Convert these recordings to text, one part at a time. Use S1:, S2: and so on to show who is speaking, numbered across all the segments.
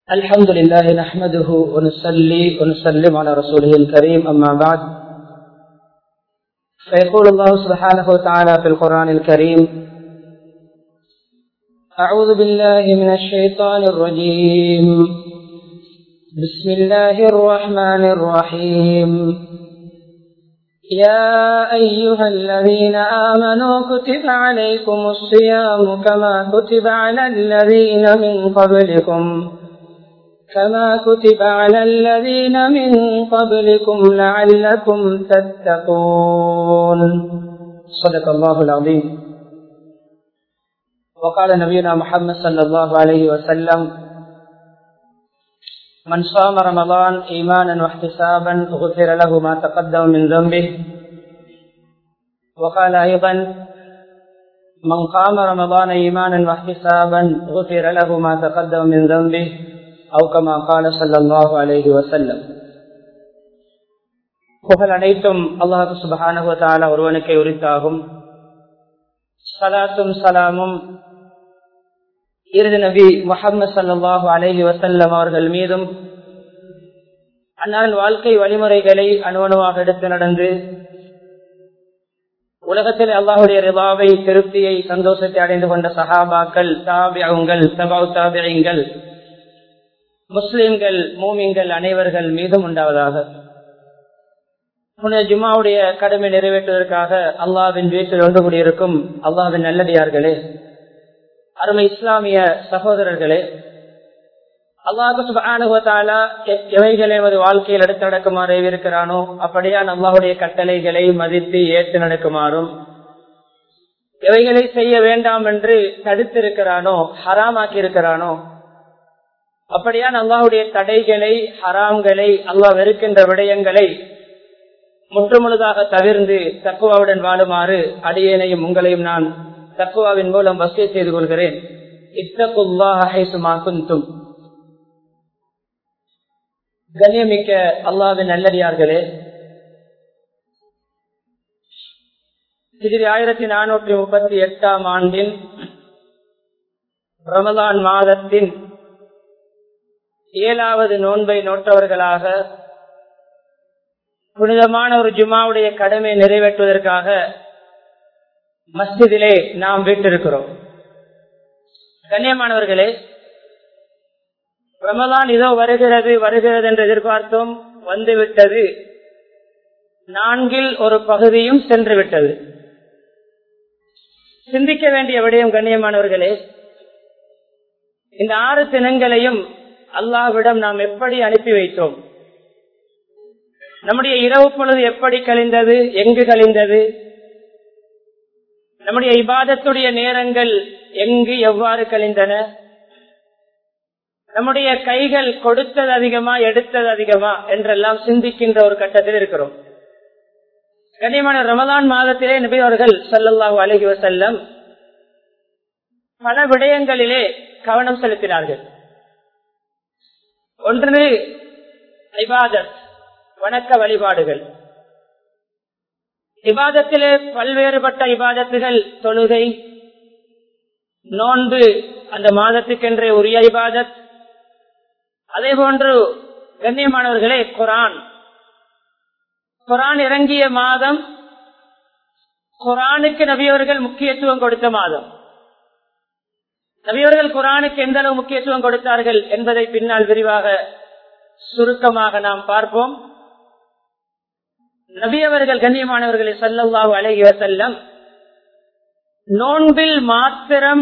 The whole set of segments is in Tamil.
S1: الحمد لله نحمده ونصلي ونسلم على رسوله الكريم أما بعد فيقول الله سبحانه وتعالى في القرآن الكريم أعوذ بالله من الشيطان الرجيم بسم الله الرحمن الرحيم يا أيها الذين آمنوا كتب عليكم الصيام كما كتب على الذين من قبلكم كما كتب على الذين من قبلكم لعلكم تتقون صدق الله العظيم وقال نبينا محمد صلى الله عليه وسلم من صام رمضان إيمانا واحتسابا غفر له ما تقدم من ذنبه وقال أيضا من قام رمضان إيمانا واحتسابا غفر له ما تقدم من ذنبه أو كما قال صلى الله عليه وسلم புகழ் அனைத்தும் அல்லாஹு சுபஹானஹு ஒருவனுக்கே உரித்தாகும் சலாத்தும் சலாமும் இறுதி நபி முகமது சல்லாஹு அலஹி வசல்லம் அவர்கள் மீதும் அன்னாரின் வாழ்க்கை வழிமுறைகளை அணுவணுவாக எடுத்து நடந்து உலகத்தில் அல்லாஹுடைய ரிவாவை திருப்தியை சந்தோஷத்தை அடைந்து கொண்ட சஹாபாக்கள் தாபியங்கள் தபாவ் தாபியங்கள் முஸ்லிம்கள் மூமிங்கள் அனைவர்கள் மீதும் உண்டாவதாக ஜுமாவுடைய கடமை நிறைவேற்றுவதற்காக அல்லாவின் வீட்டில் ஒன்று கூடியிருக்கும் அல்லாவின் நல்லடியார்களே அருமை இஸ்லாமிய சகோதரர்களே அல்லாஹாலா எவைகளை எமது வாழ்க்கையில் எடுத்து நடக்குமாறு இருக்கிறானோ அப்படியான் அல்லாஹுடைய கட்டளைகளை மதித்து ஏற்று நடக்குமாறும் எவைகளை செய்ய வேண்டாம் என்று தடுத்திருக்கிறானோ ஹராமாக்கி இருக்கிறானோ அப்படியான் அல்லாஹுடைய தடைகளை ஹராம்களை அல்லாஹ் வெறுக்கின்ற விடயங்களை முற்றுமுழுதாக தவிர்ந்து தக்குவாவுடன் வாழுமாறு அடியேனையும் உங்களையும் நான் தக்குவாவின் மூலம் வசதி செய்து கொள்கிறேன் இத்தகுல்லாஹும் கண்ணியமிக்க அல்லாவின் நல்லடியார்களே ஆயிரத்தி நானூற்றி முப்பத்தி எட்டாம் ஆண்டின் ரமதான் மாதத்தின் ஏழாவது நோன்பை நோட்டவர்களாக புனிதமான ஒரு ஜுமாவுடைய கடமை நிறைவேற்றுவதற்காக மஸ்ஜிதிலே நாம் வீட்டிருக்கிறோம் கண்ணியமானவர்களே ரமதான் இதோ வருகிறது வருகிறது என்று எதிர்பார்த்தோம் வந்துவிட்டது நான்கில் ஒரு பகுதியும் சென்று விட்டது சிந்திக்க வேண்டிய விடயம் கண்ணியமானவர்களே இந்த ஆறு தினங்களையும் அல்லாவிடம் நாம் எப்படி அனுப்பி வைத்தோம் நம்முடைய இரவு பொழுது எப்படி கழிந்தது எங்கு கழிந்தது நம்முடைய இபாதத்துடைய நேரங்கள் எங்கு எவ்வாறு கழிந்தன நம்முடைய கைகள் கொடுத்தது அதிகமா எடுத்தது அதிகமா என்றெல்லாம் சிந்திக்கின்ற ஒரு கட்டத்தில் இருக்கிறோம் கண்ணியமான ரமதான் மாதத்திலே நபி அவர்கள் சல்லல்லாஹு அலஹி வசல்லம் பல விடயங்களிலே கவனம் செலுத்தினார்கள் ஒன்று இபாதத் வணக்க வழிபாடுகள் இபாதத்திலே பல்வேறுபட்ட இபாதத்துகள் தொழுகை நோன்பு அந்த மாதத்துக்கென்றே உரிய இபாதத் அதே போன்று கண்ணியமானவர்களே குரான் குரான் இறங்கிய மாதம் குரானுக்கு நபியவர்கள் முக்கியத்துவம் கொடுத்த மாதம் நபியவர்கள் குரானுக்கு எந்த அளவு முக்கியத்துவம் கொடுத்தார்கள் என்பதை பின்னால் விரிவாக சுருக்கமாக நாம் பார்ப்போம் நபியவர்கள் கண்ணியமானவர்களை சல்லல்லாஹு அழகி வசல்லம் நோன்பில் மாத்திரம்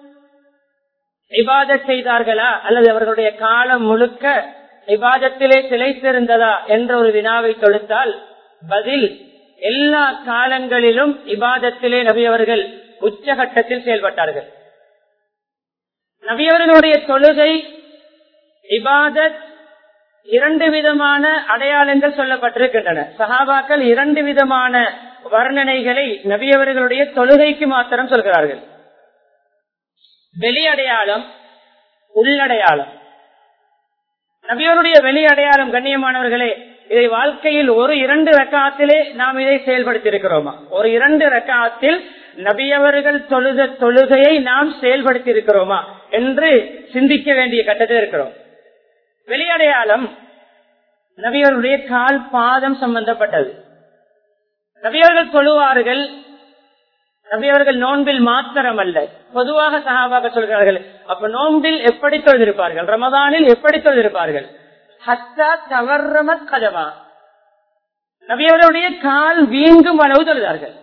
S1: இபாதத் செய்தார்களா அல்லது அவர்களுடைய காலம் முழுக்க இபாதத்திலே திளைத்திருந்ததா என்ற ஒரு வினாவை தொடுத்தால் பதில் எல்லா காலங்களிலும் இபாதத்திலே நபியவர்கள் உச்சகட்டத்தில் செயல்பட்டார்கள் நபியவர்களுடைய தொழுகை இபாதத் இரண்டு விதமான அடையாளங்கள் சொல்லப்பட்டிருக்கின்றன சஹாபாக்கள் இரண்டு விதமான வர்ணனைகளை நபியவர்களுடைய தொழுகைக்கு மாத்திரம் சொல்கிறார்கள் வெளி அடையாளம் உள்ளடையாளம் நபியவருடைய வெளி அடையாளம் கண்ணியமானவர்களே இதை வாழ்க்கையில் ஒரு இரண்டு ரக்காத்திலே நாம் இதை செயல்படுத்தி இருக்கிறோமா ஒரு இரண்டு ரக்காத்தில் நபியவர்கள் தொழுத தொழுகையை நாம் செயல்படுத்தி இருக்கிறோமா என்று சிந்திக்க வேண்டிய கட்டத்தில் இருக்கிறோம் வெளியடையாளம் நபியவர்களுடைய கால் பாதம் சம்பந்தப்பட்டது நபியவர்கள் சொல்லுவார்கள் நபியவர்கள் நோன்பில் மாத்திரம் அல்ல பொதுவாக சகாபாக சொல்கிறார்கள் அப்ப நோன்பில் எப்படி தொழுதிருப்பார்கள் ரமதானில் எப்படி தொழுதிருப்பார்கள் ஹத்தா தவறமத் கதமா நபியவர்களுடைய கால் வீங்கும் அளவு தொழுதார்கள்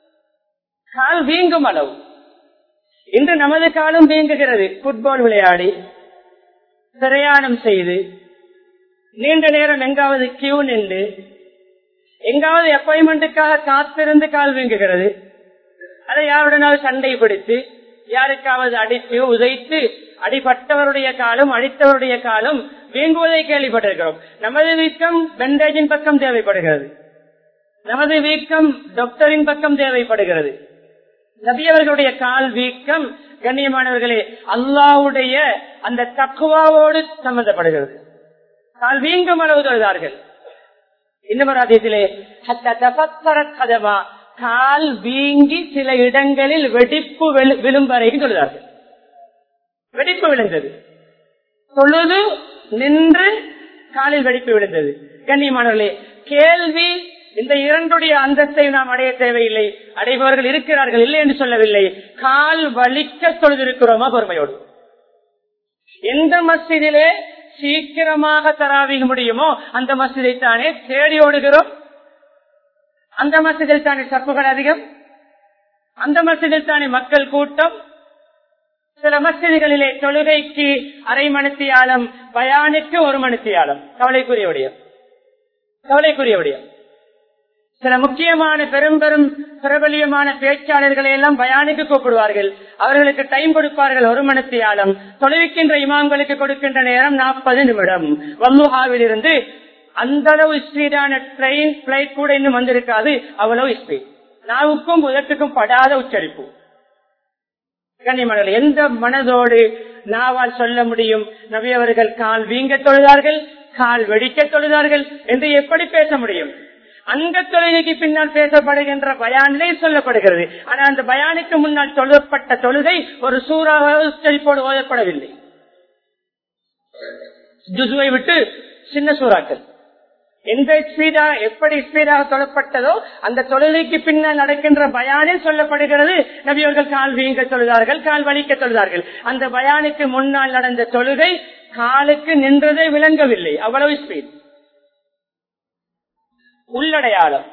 S1: கால் வீங்கும் அளவு இன்று நமது காலம் வீங்குகிறது புட்பால் விளையாடி பிரயாணம் செய்து நீண்ட நேரம் எங்காவது கியூ நின்று எங்காவது அப்பாயின்மெண்ட்டுக்காக காத்திருந்து கால் வீங்குகிறது அதை யாருடனாவது சண்டை பிடித்து யாருக்காவது அடித்து உதைத்து அடிபட்டவருடைய காலம் அடித்தவருடைய காலம் வீங்குவதை கேள்விப்பட்டிருக்கிறோம் நமது வீக்கம் பெண்டேஜின் பக்கம் தேவைப்படுகிறது நமது வீக்கம் டாக்டரின் பக்கம் தேவைப்படுகிறது நபியவர்களுடைய கால் வீக்கம் கண்ணியமானவர்களே அல்லாவுடைய அந்த தக்குவாவோடு சம்பந்தப்படுகிறது கால் வீங்கும் அளவு தொழுதார்கள் இன்னும் அதிலே கதவா கால் வீங்கி சில இடங்களில் வெடிப்பு விழும் வரைக்கும் தொழுதார்கள் வெடிப்பு விழுந்தது தொழுது நின்று காலில் வெடிப்பு விழுந்தது கண்ணியமானவர்களே கேள்வி இந்த இரண்டுடைய அந்தஸ்தை நாம் அடைய தேவையில்லை அடைபவர்கள் இருக்கிறார்கள் இல்லை என்று சொல்லவில்லை கால் வலிக்க தொழுதிருக்கிறோமா பொறுமையோடு எந்த மசிதிலே சீக்கிரமாக தராவிக முடியுமோ அந்த மசிதை தானே தேடி ஓடுகிறோம் அந்த மசிதில் தானே சப்புகள் அதிகம் அந்த மசிதில் தானே மக்கள் கூட்டம் சில மசிதிகளிலே தொழுகைக்கு அரை மணித்தியாலம் பயானுக்கு ஒரு மணித்தியாலம் கவலைக்குரிய விடயம் கவலைக்குரிய விடயம் சில முக்கியமான பெரும் பெரும் பிரபலியமான பேச்சாளர்களை எல்லாம் பயானுக்கு கூப்பிடுவார்கள் அவர்களுக்கு டைம் கொடுப்பார்கள் ஒரு மணித்தியாலம் தொலைவிக்கின்ற இமாம்களுக்கு கொடுக்கின்ற நேரம் நாற்பது நிமிடம் வல்லுஹாவில் இருந்து அந்த அளவு ஸ்பீடான ட்ரெயின் பிளைட் கூட இன்னும் வந்திருக்காது அவ்வளவு ஸ்பீட் நாவுக்கும் உதட்டுக்கும் படாத உச்சரிப்பு கண்ணிமணல் எந்த மனதோடு நாவால் சொல்ல முடியும் நபி அவர்கள் கால் வீங்க தொழுதார்கள் கால் வெடிக்க தொழுதார்கள் என்று எப்படி பேச முடியும் அந்த தொழுகைக்கு பின்னால் பேசப்படுகின்ற பயானிலே சொல்லப்படுகிறது ஆனால் அந்த பயானுக்கு முன்னால் தொழுப்பட்ட தொழுகை ஒரு சூறாக உச்சரிப்போடு ஓதப்படவில்லை ஜுசுவை விட்டு சின்ன சூறாக்கள் எந்த ஸ்பீடா எப்படி ஸ்பீடாக தொழப்பட்டதோ அந்த தொழுகைக்கு பின்னால் நடக்கின்ற பயானில் சொல்லப்படுகிறது நபியவர்கள் கால் வீங்க தொழுதார்கள் கால் வலிக்க தொழுதார்கள் அந்த பயானுக்கு முன்னால் நடந்த தொழுகை காலுக்கு நின்றதே விளங்கவில்லை அவ்வளவு ஸ்பீட் உள்ளடையாளம்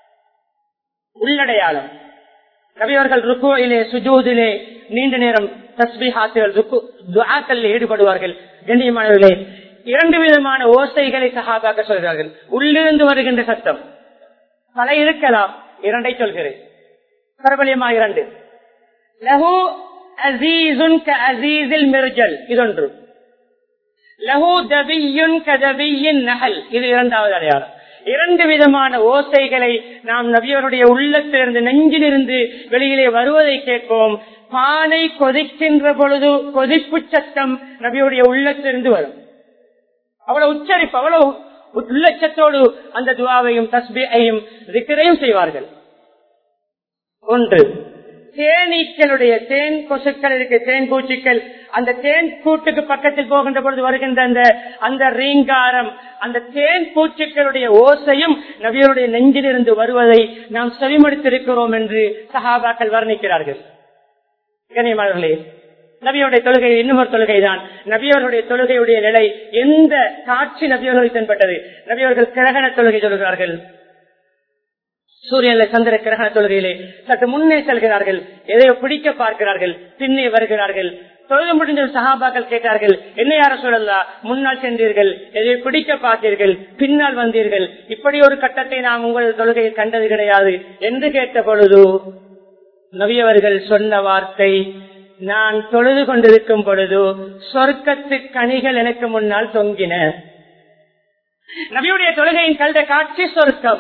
S1: உள்ளடையாளம் நபியவர்கள் ருக்குவிலே சுஜூதிலே நீண்ட நேரம் தஸ்பிஹாத்துகள் துஆக்கள் ஈடுபடுவார்கள் கண்ணியமானவர்களே இரண்டு விதமான ஓசைகளை சகாபாக்க சொல்கிறார்கள் உள்ளிருந்து வருகின்ற சத்தம் பல இருக்கலாம் இரண்டை சொல்கிறேன் பிரபலியமா இரண்டு லஹு அசீசுன் க அசீசில் மிர்ஜல் இதொன்று லஹு தபியுன் கதபியின் நகல் இது இரண்டாவது அடையாளம் இரண்டு விதமான ஓசைகளை நாம் நபியவருடைய உள்ளத்திலிருந்து நெஞ்சிலிருந்து வெளியிலே வருவதை கேட்போம் பானை கொதிக்கின்ற பொழுது கொதிப்பு சத்தம் நபியுடைய உள்ளத்திலிருந்து வரும் அவ்வளவு உச்சரிப்பு அவ்வளவு உள்ளச்சத்தோடு அந்த துவாவையும் தஸ்பியையும் திக்கரையும் செய்வார்கள் ஒன்று தேனீக்களுடைய தேன் கொசுக்கள் இருக்கு தேன் பூச்சிகள் அந்த தேன் கூட்டுக்கு பக்கத்தில் போகின்ற பொழுது வருகின்ற அந்த அந்த ரீங்காரம் அந்த தேன் பூச்சிகளுடைய ஓசையும் நபியருடைய நெஞ்சிலிருந்து வருவதை நாம் செவிமடுத்திருக்கிறோம் என்று சஹாபாக்கள் வர்ணிக்கிறார்கள் கனியமானவர்களே நபியோடைய தொழுகை இன்னும் ஒரு தொழுகை தான் நபியவர்களுடைய தொழுகையுடைய நிலை எந்த காட்சி நபியவர்கள் தென்பட்டது நபியவர்கள் கிரகண தொழுகை சொல்கிறார்கள் சூரியன்ல சந்திர கிரகண தொழுகையிலே சற்று முன்னே செல்கிறார்கள் எதையோ பிடிக்க பார்க்கிறார்கள் பின்னே வருகிறார்கள் தொழுது முடிஞ்ச சகாபாக்கள் கேட்டார்கள் என்ன யார சொல்லலா முன்னால் சென்றீர்கள் எதை பிடிக்க பார்த்தீர்கள் பின்னால் வந்தீர்கள் இப்படி ஒரு கட்டத்தை நாம் உங்கள் தொழுகையை கண்டது கிடையாது என்று கேட்ட பொழுது நவியவர்கள் சொன்ன வார்த்தை நான் தொழுது கொண்டிருக்கும் பொழுது சொர்க்கத்து கனிகள் எனக்கு முன்னால் தொங்கின நபியுடைய தொழுகையின் கல்ட காட்சி சொர்க்கம்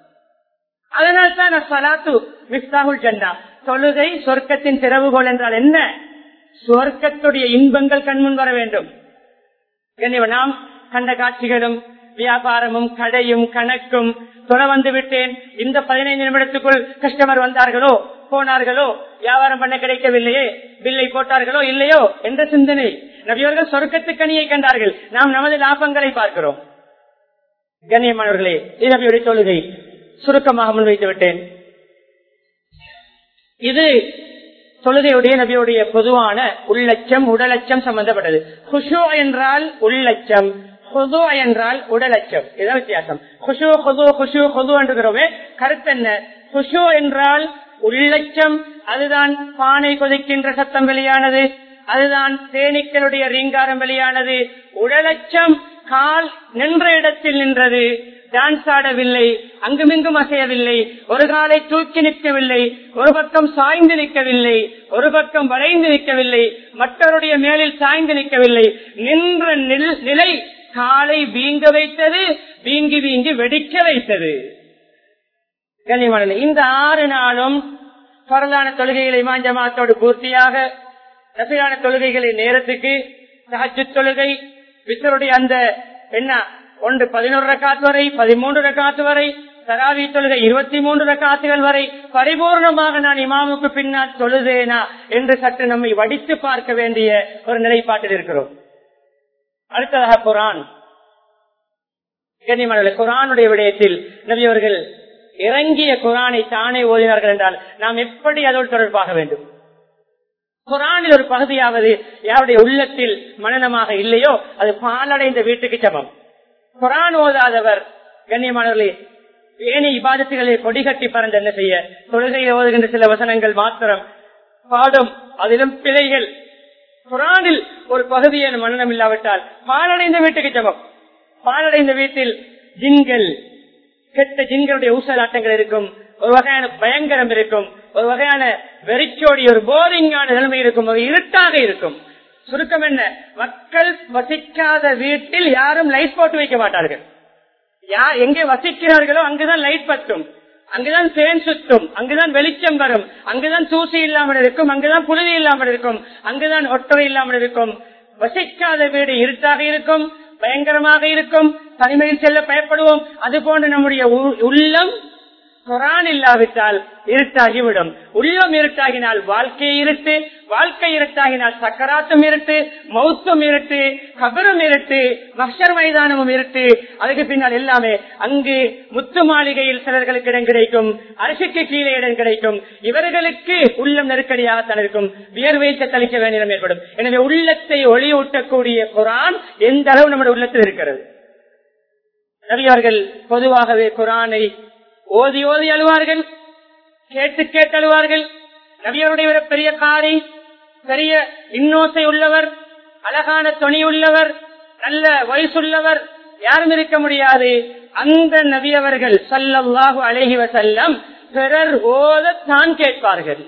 S1: அதனால் தான் சலாத்து மிஸ்தாகுல் ஜண்டா தொழுகை சொர்க்கத்தின் திறவுகோல் என்றால் என்ன சொர்க்கத்துடைய இன்பங்கள் கண்முன் வர வேண்டும் நாம் கண்ட காட்சிகளும் வியாபாரமும் கடையும் கணக்கும் தொலை வந்து விட்டேன் இந்த பதினைந்து நிமிடத்துக்குள் கஸ்டமர் வந்தார்களோ போனார்களோ வியாபாரம் பண்ண கிடைக்கவில்லையே பில்லை போட்டார்களோ இல்லையோ என்ற சிந்தனை நபியவர்கள் சொர்க்கத்து கனியை கண்டார்கள் நாம் நமது லாபங்களை பார்க்கிறோம் கண்ணியமானவர்களே இது நபியுடைய தொழுகை சுருக்கமாக முன்வைத்து விட்டேன் இது தொழுகையுடைய நபியுடைய பொதுவான உள்ளச்சம் உடலச்சம் சம்பந்தப்பட்டது குஷு என்றால் உள்ளச்சம் ஹுது என்றால் உடலச்சம் இதான் வித்தியாசம் குஷு ஹுது குஷு ஹுது என்றுகிறோமே கருத்து என்ன குஷு என்றால் உள்ளச்சம் அதுதான் பானை கொதிக்கின்ற சத்தம் வெளியானது அதுதான் தேனீக்களுடைய ரீங்காரம் வெளியானது உடலச்சம் கால் நின்ற இடத்தில் நின்றது டான்ஸ் ஆடவில்லை அங்குமிங்கும் அசையவில்லை ஒரு காலை தூக்கி நிற்கவில்லை ஒரு பக்கம் சாய்ந்து நிற்கவில்லை ஒரு பக்கம் வளைந்து நிற்கவில்லை மற்றவருடைய மேலில் சாய்ந்து நிற்கவில்லை நின்ற நில்- நிலை காலை வீங்க வைத்தது வீங்கி வீங்கி வெடிக்க வைத்தது கண்ணியமானது இந்த ஆறு நாளும் பரலான தொழுகைகளை மாஞ்சமாத்தோடு பூர்த்தியாக நபியான தொழுகைகளை நேரத்துக்கு சஹஜ் தொழுகை வித்தருடைய அந்த என்ன ஒன்று பதினோரு ரக்காத்து வரை பதிமூன்று ரக்காத்து வரை தராவி தொழுகை இருபத்தி மூன்று ரக்காத்துகள் வரை பரிபூர்ணமாக நான் இமாமுக்கு பின்னால் தொழுதேனா என்று சற்று நம்மை வடித்து பார்க்க வேண்டிய ஒரு நிலைப்பாட்டில் இருக்கிறோம் அடுத்ததாக குரான் கண்ணியமான குரானுடைய விடயத்தில் நபி அவர்கள் இறங்கிய குரானை தானே ஓதினார்கள் என்றால் நாம் எப்படி அதோடு தொடர்பாக வேண்டும் குரானில் ஒரு பகுதியாவது யாருடைய உள்ளத்தில் மனநமாக இல்லையோ அது பாலடைந்த வீட்டுக்கு சமம் குரான் ஓதாதவர் கண்ணியமானவர்களே ஏனி இபாதத்துகளை கொடிகட்டி பறந்து என்ன செய்ய தொழுகையில் ஓதுகின்ற சில வசனங்கள் மாத்திரம் பாடும் அதிலும் பிழைகள் குரானில் ஒரு பகுதியின் மனநம் இல்லாவிட்டால் பாலடைந்த வீட்டுக்கு சமம் பாலடைந்த வீட்டில் ஜின்கள் கெட்ட ஜின்களுடைய ஊசலாட்டங்கள் இருக்கும் ஒரு வகையான பயங்கரம் இருக்கும் ஒரு வகையான வெறிச்சோடி ஒரு போரிங்கான நிலைமை இருக்கும் ஒரு இருட்டாக இருக்கும் சுருக்கம் என்ன மக்கள் வசிக்காத வீட்டில் யாரும் லைட் போட்டு வைக்க மாட்டார்கள் யார் எங்கே வசிக்கிறார்களோ அங்குதான் லைட் பற்றும் அங்குதான் பேன் சுத்தும் அங்குதான் வெளிச்சம் வரும் அங்குதான் தூசி இல்லாமல் இருக்கும் அங்குதான் புழுதி இல்லாமல் இருக்கும் அங்குதான் ஒட்டவை இல்லாமல் இருக்கும் வசிக்காத வீடு இருட்டாக இருக்கும் பயங்கரமாக இருக்கும் தனிமையில் செல்ல பயப்படுவோம் அது போன்று நம்முடைய உ- உள்ளம் குரான் இல்லாவிட்டால் இருட்டாகிவிடும் உள்ளம் இருட்டாகினால் வாழ்க்கை இருட்டு வாழ்க்கை இருட்டாகினால் சக்கராத்தும் இருட்டு மௌத்தும் இருட்டு கபரும் இருட்டு மக்ஷர் மைதானமும் இருட்டு அதுக்கு பின்னால் எல்லாமே அங்கு முத்து மாளிகையில் சிலர்களுக்கு இடம் கிடைக்கும் அரசுக்கு கீழே இடம் கிடைக்கும் இவர்களுக்கு உள்ளம் நெருக்கடியாகத்தான் இருக்கும் வியர்வை தளிக்க வேண்டிய நிலைமை ஏற்படும் எனவே உள்ளத்தை ஒளியூட்டக்கூடிய குரான் எந்த அளவு நம்முடைய உள்ளத்தில் இருக்கிறது நபியார்கள் பொதுவாகவே குரானை ஓதி ஓதி அழுவார்கள் கேட்டு கேட்டு அழுவார்கள் நபியருடைய ஒரு பெரிய காரி பெரிய இன்னோசை உள்ளவர் அழகான துணி உள்ளவர் நல்ல வயசுள்ளவர் யாரும் இருக்க முடியாது அந்த நபியவர்கள் சல்லல்லாஹு அலைஹி வஸல்லம் பிறர் ஓத தான் கேட்பார்கள்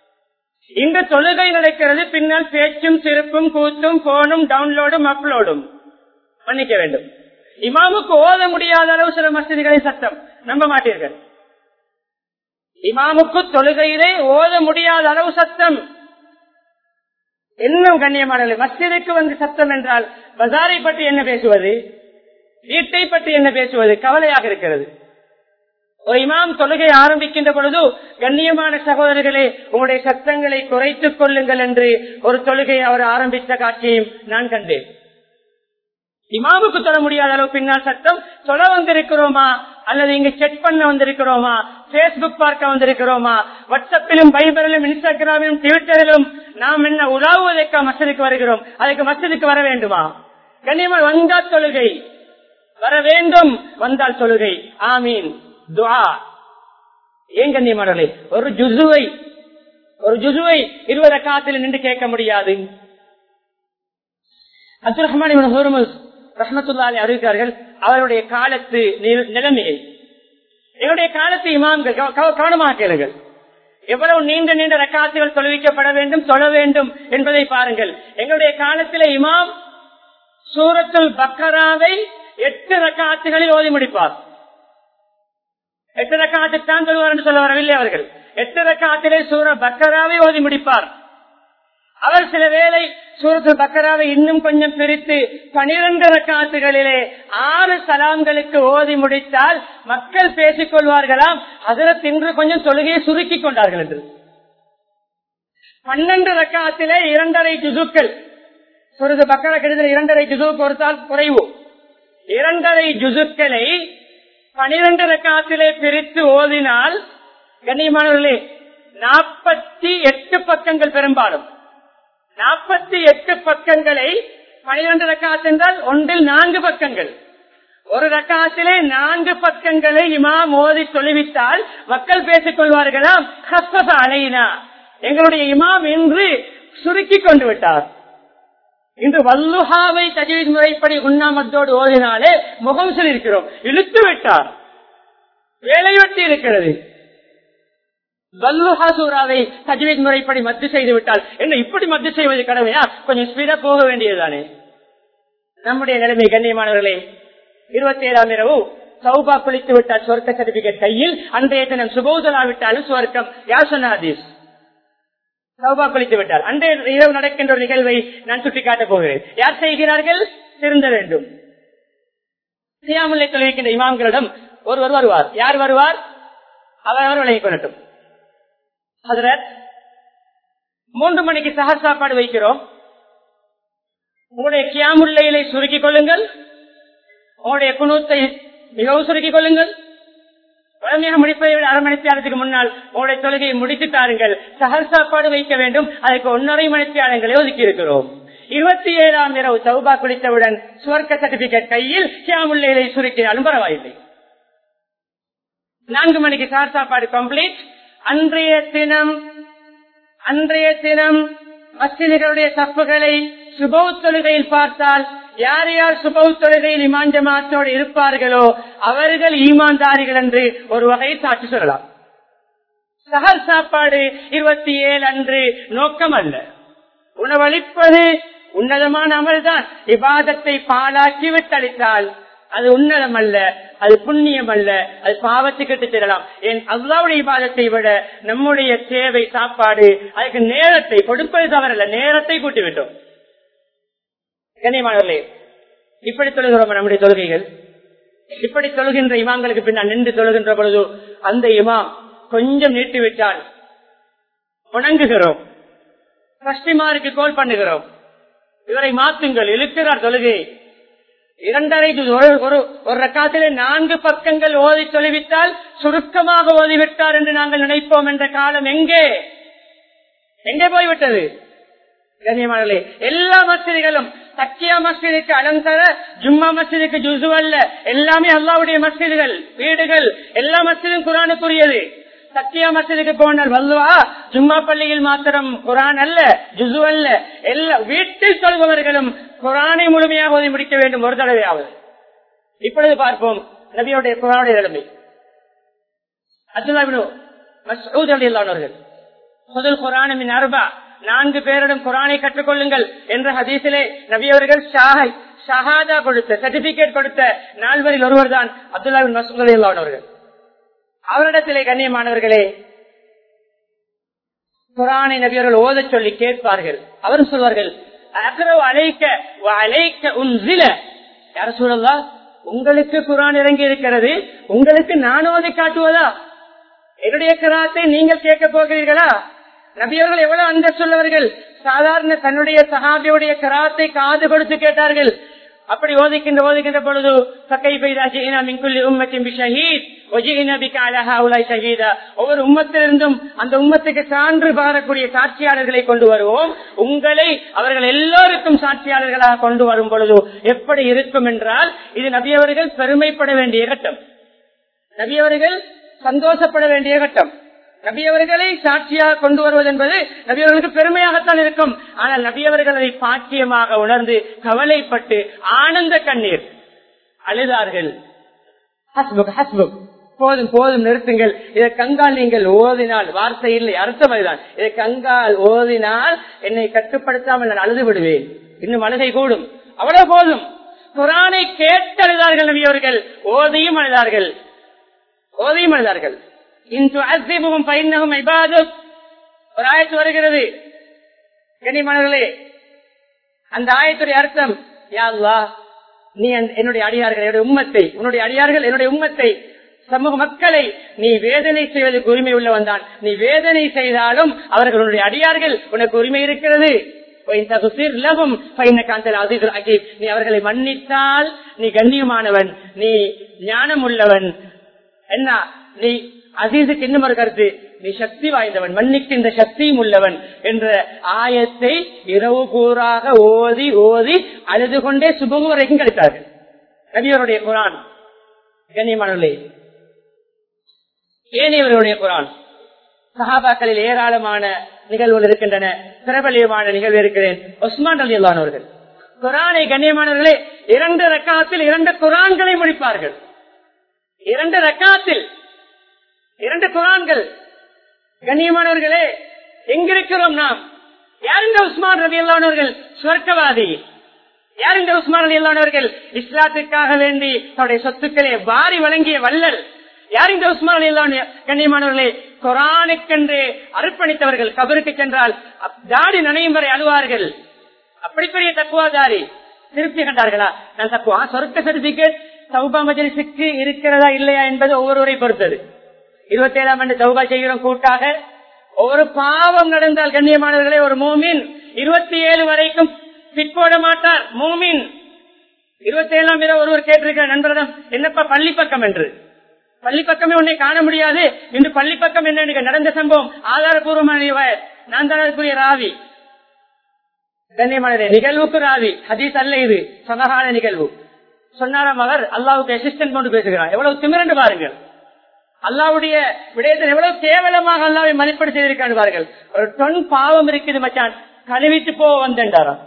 S1: இங்கு தொழுகை நடக்கிறது பின்னால் பேச்சும் சிரிப்பும் கூத்தும் போனும் டவுன்லோடும் அப்லோடும் மன்னிக்க வேண்டும் இமாமுக்கு ஓத முடியாத அளவு சில மசிதிகளை சட்டம் நம்ப மாட்டீர்கள் இமாமுக்கு தொழுகையிலே ஓத முடியாத அளவு சத்தம் இன்னும் கண்ணியமான மஸ்ஜிதுக்கு வந்து சத்தம் என்றால் பஜாரை பற்றி என்ன பேசுவது வீட்டை பற்றி என்ன பேசுவது கவலையாக இருக்கிறது ஒரு இமாம் தொழுகை ஆரம்பிக்கின்ற பொழுது கண்ணியமான சகோதரர்களே உங்களுடைய சத்தங்களை குறைத்துக் கொள்ளுங்கள் என்று ஒரு தொழுகை அவர் ஆரம்பித்த காட்சியையும் நான் கண்டேன் இமாமுக்கு தொட முடியாத அளவு பின்னால் சட்டம் தொட வந்திருக்கிறோமா அல்லது இங்க செக் பண்ண வந்திருக்கிறோமா பேஸ்புக் பார்க்க வந்திருக்கிறோமா வாட்ஸ்அப்பிலும் பைபரிலும் இன்ஸ்டாகிராமிலும் ட்விட்டரிலும் நாம் என்ன உலாவுவதற்கா மசதுக்கு வருகிறோம் அதுக்கு மசதுக்கு வர வேண்டுமா கண்ணியமா வந்தா தொழுகை வர வேண்டும் வந்தால் தொழுகை ஆமீன் துஆ ஏன் கண்ணியமானவர்களே ஒரு ஜுசுவை ஒரு ஜுசுவை இருபது காத்தில் நின்று கேட்க முடியாது அப்துல் ரஹ்மான் ஹோர்மஸ் ரஹமத்துல்லாலே அறிவித்தார்கள் அவருடைய காலத்து நி- நிலைமையை எங்களுடைய காலத்து இமாம்கள் கவ- கவ- கவனமாக கேளுங்கள் எவ்வளவு நீண்ட நீண்ட ரக்காத்துகள் தொழுவிக்கப்பட வேண்டும் தொழ வேண்டும் என்பதை பாருங்கள் எங்களுடைய காலத்தில் இமாம் சூரத்துல் பக்கராவை எட்டு ரக்காத்துகளில் ஓதி முடிப்பார் எட்டு ரக்காத்து தான் தொழுவார் என்று சொல்ல வரவில்லை அவர்கள் எட்டு ரக்காத்திலே சூர பக்கராவை ஓதி முடிப்பார் அவர் சில வேளை சூரத்து பக்கராவை இன்னும் கொஞ்சம் பிரித்து பனிரெண்டு ரக்காத்துகளிலே ஆறு சலாம்களுக்கு ஓதி முடித்தால் மக்கள் பேசிக் கொள்வார்களாம் அதில் தின்று கொஞ்சம் தொழுகையை சுருக்கிக் கொண்டார்கள் என்று பன்னெண்டு ரக்காத்திலே இரண்டரை ஜுசுக்கள் சுரது பக்கர கெடுதல் இரண்டரை ஜுசு பொறுத்தால் குறைவு இரண்டரை ஜுசுக்களை பனிரெண்டு ரக்காத்திலே பிரித்து ஓதினால் கண்ணியமானவர்களே நாற்பத்தி எட்டு பக்கங்கள் பெரும்பாலும் நாற்பத்தி எட்டு பக்கங்களை பனிரெண்டு ரக்காத் என்றால் ஒன்றில் நான்கு பக்கங்கள் ஒரு ரக்காத்திலே நான்கு பக்கங்களை இமாம் ஓதி சொல்லிவிட்டால் மக்கள் பேசிக் கொள்வார்களாம் ஹஸ்ஸஃப அலைனா எங்களுடைய இமாம் என்று சுருக்கி கொண்டு விட்டார் இன்று வல்லுஹாவை தஜீத் முறைப்படி உண்ணாமத்தோடு ஓதினாலே முகம் சொல்லியிருக்கிறோம் இழுத்து விட்டார் வேலை வெட்டி இருக்கிறது வல்லுஹா சூறாவை தஜ்வீத் முறைப்படி மத்து செய்து விட்டால் என்ன இப்படி மத்து செய்வது கடமையா கொஞ்சம் ஸ்பீடா போக வேண்டியதுதானே நம்முடைய நிலைமை கண்ணியமானவர்களே இருபத்தி ஏழாம் இரவு சௌபா குளித்து விட்டால் சொர்க்க சர்டிபிகேட் கையில் அன்றைய தினம் சுபோதலா விட்டாலும் சுவர்க்கம் யார் சொன்ன ஹதீஸ் சௌபா குளித்து விட்டார் அன்றைய இரவு நடக்கின்ற ஒரு நிகழ்வை நான் சுட்டிக்காட்டப் போகிறேன் யார் செய்கிறார்கள் திருந்த வேண்டும் சியாமுல்லை தொழில்கின்ற இமாம்களிடம் ஒருவர் வருவார் யார் வருவார் அவர் அவர் விலகிக் கொள்ளட்டும் ஹதரத் மூன்று மணிக்கு சகர் சாப்பாடு வைக்கிறோம் உங்களுடைய கியாமுல்லையிலை சுருக்கிக் கொள்ளுங்கள் உங்களுடைய குணத்தை மிகவும் சுருக்கிக் கொள்ளுங்கள் வளமையாக முடிப்பதை விட அரை மணி நேரத்துக்கு முன்னால் உங்களுடைய தொழுகையை முடித்து தாருங்கள் சகர் சாப்பாடு வைக்க வேண்டும் அதற்கு ஒன்றரை மணி நேரங்களை ஒதுக்கி இருக்கிறோம் இருபத்தி ஏழாம் இரவு சௌபா குளித்தவுடன் சுவர்க்க சர்டிபிகேட் கையில் கியாமுல்லையிலை சுருக்கினாலும் பரவாயில்லை நான்கு மணிக்கு சார் சாப்பாடு கம்ப்ளீட் அன்றைய தினம் அன்றைய தினம் மசிதிகளுடைய தப்புகளை சுபௌ தொழுகையில் பார்த்தால் யார் யார் சுபௌ தொழுகையில் இமான் ஜமாத்தோடு இருப்பார்களோ அவர்கள் ஈமான்தாரிகள் என்று ஒரு வகையை சாட்சி சொல்லலாம் சகல் சாப்பாடு இருபத்தி ஏழு அன்று நோக்கம் அல்ல உணவளிப்பது உன்னதமான அமல்தான் விவாதத்தை பாலாக்கி விட்டளித்தால் அது உன்னதம் அல்ல அது புண்ணியம் அல்ல அது பாவத்துக்கு செல்லலாம் என் அல்லாவுடைய விவாதத்தை விட நம்முடைய தேவை சாப்பாடு அதுக்கு நேரத்தை கொடுப்பது தவறல்ல நேரத்தை கூட்டி விட்டோம் கண்ணியமானவர்களே இப்படி தொழுகிறோம் நம்முடைய தொழுகைகள் இப்படி தொழுகின்ற இமாம்களுக்கு பின்னால் நின்று தொழுகின்ற பொழுது அந்த இமாம் கொஞ்சம் நீட்டி விட்டால் உணங்குகிறோம் கஷ்டிமாருக்கு கோல் பண்ணுகிறோம் இவரை மாற்றுங்கள் இழுக்கிறார் தொழுகை இரண்டரை ஒரு ஒரு ரக்காத்திலே நான்கு பக்கங்கள் ஓதி தொலைவித்தால் சுருக்கமாக ஓதிவிட்டார் என்று நாங்கள் நினைப்போம் என்ற காலம் எங்கே எங்கே போய்விட்டது கண்ணியமானே எல்லா மசிதிகளும் சக்கியா மஸ்ஜிதுக்கு அலங்கர ஜும்மா மஸ்ஜிதுக்கு ஜுசு அல்ல எல்லாமே அல்லாவுடைய மஸ்ஜிதுகள் வீடுகள் எல்லா மஸ்ஜிதும் குரானுக்குரியது சத்தியா மசதிக்கு போனால் வல்லுவா ஜும்மா பள்ளியில் மாத்திரம் குரான் அல்ல ஜுசு அல்ல எல்லா வீட்டில் சொல்பவர்களும் குரானை முழுமையாக ஓதி முடிக்க வேண்டும் ஒரு தடவையாவது இப்பொழுது பார்ப்போம் நபியுடைய குரானுடைய நிலைமை அப்துல்லாவினர்கள் முதல் குரானின் அர்பா நான்கு பேரிடம் குரானை கற்றுக்கொள்ளுங்கள் என்ற ஹதீசிலே நபியவர்கள் ஷாஹை ஷஹாதா கொடுத்த சர்டிபிகேட் கொடுத்த நால்வரில் ஒருவர் தான் அப்துல்லாவின் மசூத் அவர்கள் அவரிடத்திலே கண்ணியமானவர்களே குரானை நபியர்கள் ஓதச் சொல்லி கேட்பார்கள் அவரும் சொல்வார்கள் அழைக்க அழைக்க உன் சில யார சூழல்லா உங்களுக்கு குரான் இறங்கி இருக்கிறது உங்களுக்கு நான் ஓதி காட்டுவதா என்னுடைய கிராத்தை நீங்கள் கேட்க போகிறீர்களா நபியவர்கள் எவ்வளவு அந்த சொல்லவர்கள் சாதாரண தன்னுடைய சகாபியுடைய கிராத்தை காது கொடுத்து கேட்டார்கள் அப்படி ஓதிக்கின்ற ஓதுகின்ற பொழுது ஒவ்வொரு உம்மத்திலிருந்தும் அந்த உம்மத்துக்கு சான்று பாரக்கூடிய சாட்சியாளர்களை கொண்டு வருவோம் உங்களை அவர்கள் எல்லோருக்கும் சாட்சியாளர்களாக கொண்டு வரும் பொழுது எப்படி இருக்கும் என்றால் இது நபியவர்கள் பெருமைப்பட வேண்டிய கட்டம் நபியவர்கள் சந்தோஷப்பட வேண்டிய கட்டம் நபியவர்களை சாட்சியாக கொண்டு வருவது என்பது நபியவர்களுக்கு பெருமையாகத்தான் இருக்கும் ஆனால் நபியவர்கள் அதை பாக்கியமாக உணர்ந்து கவலைப்பட்டு ஆனந்த கண்ணீர் அழுதார்கள் ஹஸ்புக் ஹஸ்புக் போதும் போதும் நிறுத்துங்கள் இதை கங்கால் நீங்கள் ஓதினால் வார்த்தை இல்லை அர்த்தம் அதுதான் இதை கங்கால் ஓதினால் என்னை கட்டுப்படுத்தாமல் நான் அழுது விடுவேன் இன்னும் அழுகை கூடும் அவ்வளவு போதும் குரானை கேட்டழுதார்கள் நபியவர்கள் ஓதியும் அழுதார்கள் ஓதியும் அழுதார்கள் ஒரு ஆயத்து வருகிறது கனிமணர்களே அந்த ஆயத்துடைய அர்த்தம் யாருலா நீ என்னுடைய அடியார்கள் என்னுடைய உம்மத்தை உன்னுடைய அடியார்கள் என்னுடைய உம்மத்தை சமூக மக்களை நீ வேதனை செய்வதற்கு உரிமை உள்ளவன் தான் நீ வேதனை செய்தாலும் அவர்கள் உன்னுடைய அடியார்கள் உனக்கு உரிமை இருக்கிறது நீ அவர்களை மன்னித்தால் நீ கண்ணியமானவன் நீ ஞானம் உள்ளவன் என்ன நீ அசீசுக்கு இன்னும் ஒரு கருத்து நீ சக்தி வாய்ந்தவன் மன்னிக்கின்ற சக்தியும் உள்ளவன் என்ற ஆயத்தை இரவு கூறாக ஓதி ஓதி அழுது கொண்டே சுபகு வரைக்கும் கழித்தார்கள் நபியருடைய குரான் கண்ணியமானவர்களே ஏனையவர்களுடைய குரான் சஹாபாக்களில் ஏராளமான நிகழ்வுகள் இருக்கின்றன பிரபலியமான நிகழ்வு இருக்கிறேன் ஒஸ்மான் அலி அல்லானவர்கள் குரானை கண்ணியமானவர்களே இரண்டு ரக்காத்தில் இரண்டு குரான்களை முடிப்பார்கள் இரண்டு ரக்காத்தில் இரண்டு குரான்கள் கண்ணியமானவர்களே எங்கிருக்கிறோம் நாம் யார் இந்த உஸ்மான் ரவி அல்லானவர்கள் சொர்க்கவாதி யார் இந்த உஸ்மான் அலி அல்லானவர்கள் இஸ்லாத்திற்காக வேண்டி தன்னுடைய சொத்துக்களை வாரி வழங்கிய வல்லல் யார் இந்த உஸ்மான் அலி அல்லான் கண்ணியமானவர்களே குரானுக்கென்று அர்ப்பணித்தவர்கள் கபருக்கு சென்றால் தாடி நனையும் வரை அழுவார்கள் அப்படி பெரிய தக்குவாதாரி திருப்தி கண்டார்களா நான் தக்குவா சொர்க்க சர்டிபிகேட் சௌபா மஜலிசுக்கு இருக்கிறதா இல்லையா என்பது ஒவ்வொருவரை பொறுத்தது இருபத்தி ஏழாம் ஆண்டு சௌபா செய்கிறோம் கூட்டாக ஒரு பாவம் நடந்தால் கண்ணியமானவர்களே ஒரு மூமின் இருபத்தி ஏழு வரைக்கும் பிற்போட மாட்டார் மூமின் இருபத்தி ஏழாம் இரவு ஒருவர் கேட்டிருக்கிற நண்பரிடம் என்னப்பா பள்ளி பக்கம் என்று பள்ளி பக்கமே உன்னை காண முடியாது இன்று பள்ளி பக்கம் என்ன எனக்கு நடந்த சம்பவம் ஆதாரபூர்வமான நான் தான் அதுக்குரிய ராவி கண்ணியமானதே நிகழ்வுக்கு ராவி ஹதீஸ் அல்ல இது சமகால நிகழ்வு சொன்னாராம் அவர் அல்லாவுக்கு அசிஸ்டன்ட் கொண்டு பேசுகிறார் எவ்வளவு திமிரண்டு பாருங்கள் அல்லாவுடைய விடயத்தில் எவ்வளவு கேவலமாக அல்லாவை மதிப்பீடு செய்திருக்காரு பாருங்கள் ஒரு டொன் பாவம் இருக்குது மச்சான் கழுவிட்டு போ வந்தாராம்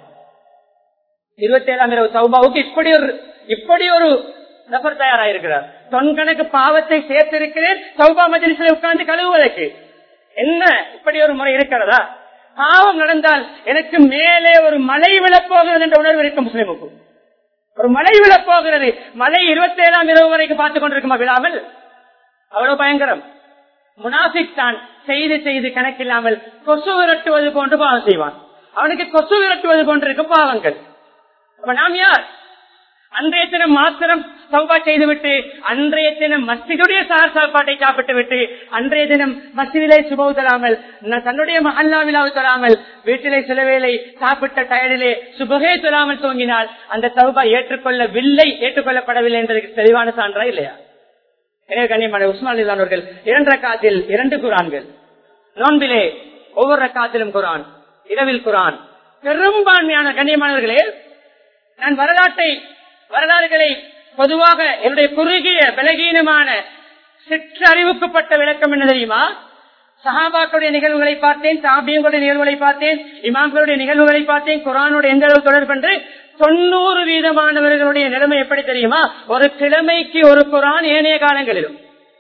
S1: இருபத்தி ஏழாம் இரவு சௌபாவுக்கு இப்படி ஒரு இப்படி ஒரு நபர் தயாராயிருக்கிறார் தொன் கணக்கு பாவத்தை சேர்த்திருக்கிறேன் சௌபா மஜலிசில் உட்கார்ந்து கழுவுவதற்கு என்ன இப்படி ஒரு முறை இருக்கிறதா பாவம் நடந்தால் எனக்கு மேலே ஒரு மலை விழப்போகிறது என்ற உணர்வு இருக்கும் முஸ்லிமுக்கு ஒரு மலை விழப்போகிறது மலை இருபத்தி ஏழாம் இரவு வரைக்கும் பார்த்துக் கொண்டிருக்குமா விழாமல் அவ்வளவு பயங்கரம் முனாஃபிக் தான் செய்து செய்து கணக்கில்லாமல் கொசு விரட்டுவது போன்று பாவம் செய்வான் அவனுக்கு கொசு விரட்டுவது போன்றிருக்கும் பாவங்கள் அப்ப நாம் யார் அன்றைய தினம் மாத்திரம் சௌபா செய்துவிட்டு அன்றைய தினம் மஸ்ஜிதுடைய சார் சாப்பாட்டை சாப்பிட்டு விட்டு அன்றைய தினம் மஸ்ஜிதிலே சுபவு தராமல் தன்னுடைய மஹல்லாவிலாவு தராமல் வீட்டிலே சில வேளை சாப்பிட்ட டயரிலே சுபகே தராமல் தூங்கினால் அந்த சௌபா ஏற்றுக்கொள்ளவில்லை ஏற்றுக்கொள்ளப்படவில்லை என்பதற்கு தெளிவான சான்றா இல்லையா எனவே கண்ணியமான உஸ்மான் அவர்கள் இரண்டு ரக்காத்தில் இரண்டு குரான்கள் நோன்பிலே ஒவ்வொரு ரக்காத்திலும் குரான் இரவில் குரான் பெரும்பான்மையான கண்ணியமானவர்களே நான் வரலாற்றை வரலாறுகளை பொதுவாக என்னுடைய குறுகிய பலகீனமான சிற்றறிவுக்குப்பட்ட விளக்கம் என்ன தெரியுமா சஹாபாக்களுடைய நிகழ்வுகளை பார்த்தேன் சாபியங்களுடைய நிகழ்வுகளை பார்த்தேன் இமாம்களுடைய நிகழ்வுகளை பார்த்தேன் குரானோட எந்த அளவு தொடர்பு என்று தொண்ணூறு வீதமானவர்களுடைய நிலைமை எப்படி தெரியுமா ஒரு கிழமைக்கு ஒரு குரான் ஏனைய காலங்களிலும்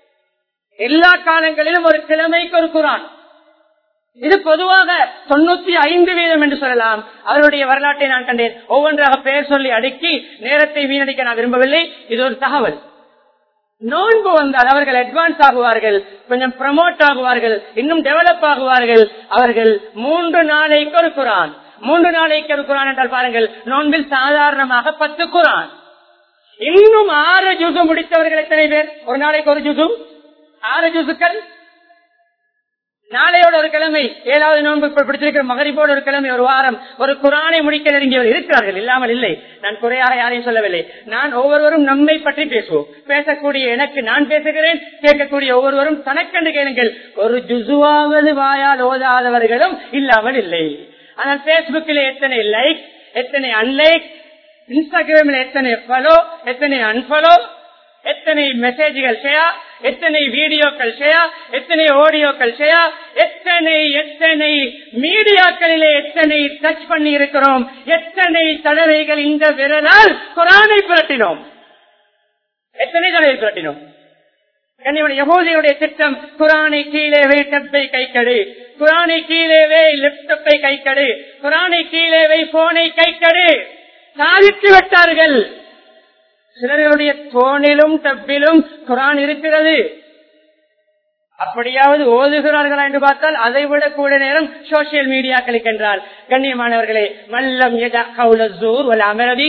S1: எல்லா காலங்களிலும் ஒரு கிழமைக்கு ஒரு குரான் இது பொதுவாக தொண்ணூத்தி ஐந்து வீதம் என்று சொல்லலாம் அவருடைய வரலாற்றை நான் கண்டேன் ஒவ்வொன்றாக பெயர் சொல்லி அடுக்கி நேரத்தை வீணடிக்க நான் விரும்பவில்லை இது ஒரு தகவல் நோன்பு வந்தால் அவர்கள் அட்வான்ஸ் ஆகுவார்கள் கொஞ்சம் ப்ரமோட் ஆகுவார்கள் இன்னும் டெவலப் ஆகுவார்கள் அவர்கள் மூன்று நாளைக்கு ஒரு குரான் மூன்று நாளைக்கு ஒரு குரான் என்றால் பாருங்கள் நோன்பில் சாதாரணமாக பத்து குரான் இன்னும் ஆறு ஜூசு முடித்தவர்கள் எத்தனை பேர் ஒரு நாளைக்கு ஒரு ஜூசு ஆறு ஜூசுக்கள் நாளையோட ஒரு கிழமை ஏழாவது நோன்பு பிடித்திருக்கிற மகரிப்போடு ஒரு கிழமை ஒரு வாரம் ஒரு குரானை முடிக்க நெருங்கியவர் இருக்கிறார்கள் இல்லாமல் இல்லை நான் குறையாக யாரையும் சொல்லவில்லை நான் ஒவ்வொருவரும் நம்மை பற்றி பேசுவோம் பேசக்கூடிய எனக்கு நான் பேசுகிறேன் கேட்கக்கூடிய ஒவ்வொருவரும் தனக்கண்டு கேளுங்கள் ஒரு ஜுசுவாவது வாயால் ஓதாதவர்களும் இல்லாமல் இல்லை ஆனால் பேஸ்புக்கில் எத்தனை லைக் எத்தனை அன்லைக் இன்ஸ்டாகிராமில் எத்தனை ஃபாலோ எத்தனை அன்பாலோ எத்தனை மெசேஜ்கள் ஷேர் எத்தனை வீடியோக்கள் ஷேர் எத்தனை ஆடியோக்கள் ஷேர் எத்தனை எத்தனை மீடியாக்களிலே எத்தனை டச் பண்ணி இருக்கிறோம் எத்தனை தடவைகள் இந்த விரலால் குரானை புரட்டினோம் எத்தனை தடவை புரட்டினோம் கண்ணியவன் யகோதியுடைய திட்டம் குரானை கீழே வை டப்பை கைக்கடு குரானை கீழே வை லேப்டப்பை கைக்கடு குரானை கீழே வை போனை கைக்கடு சாதித்து விட்டார்கள் சிலர்களுடைய தோணிலும் டப்பிலும் குரான் இருக்கிறது அப்படியாவது ஓதுகிறார்களா என்று பார்த்தால் அதை விட கூட நேரம் சோசியல் மீடியாக்களுக்கு என்றால் கண்ணியமானவர்களே மல்லம் அமரதி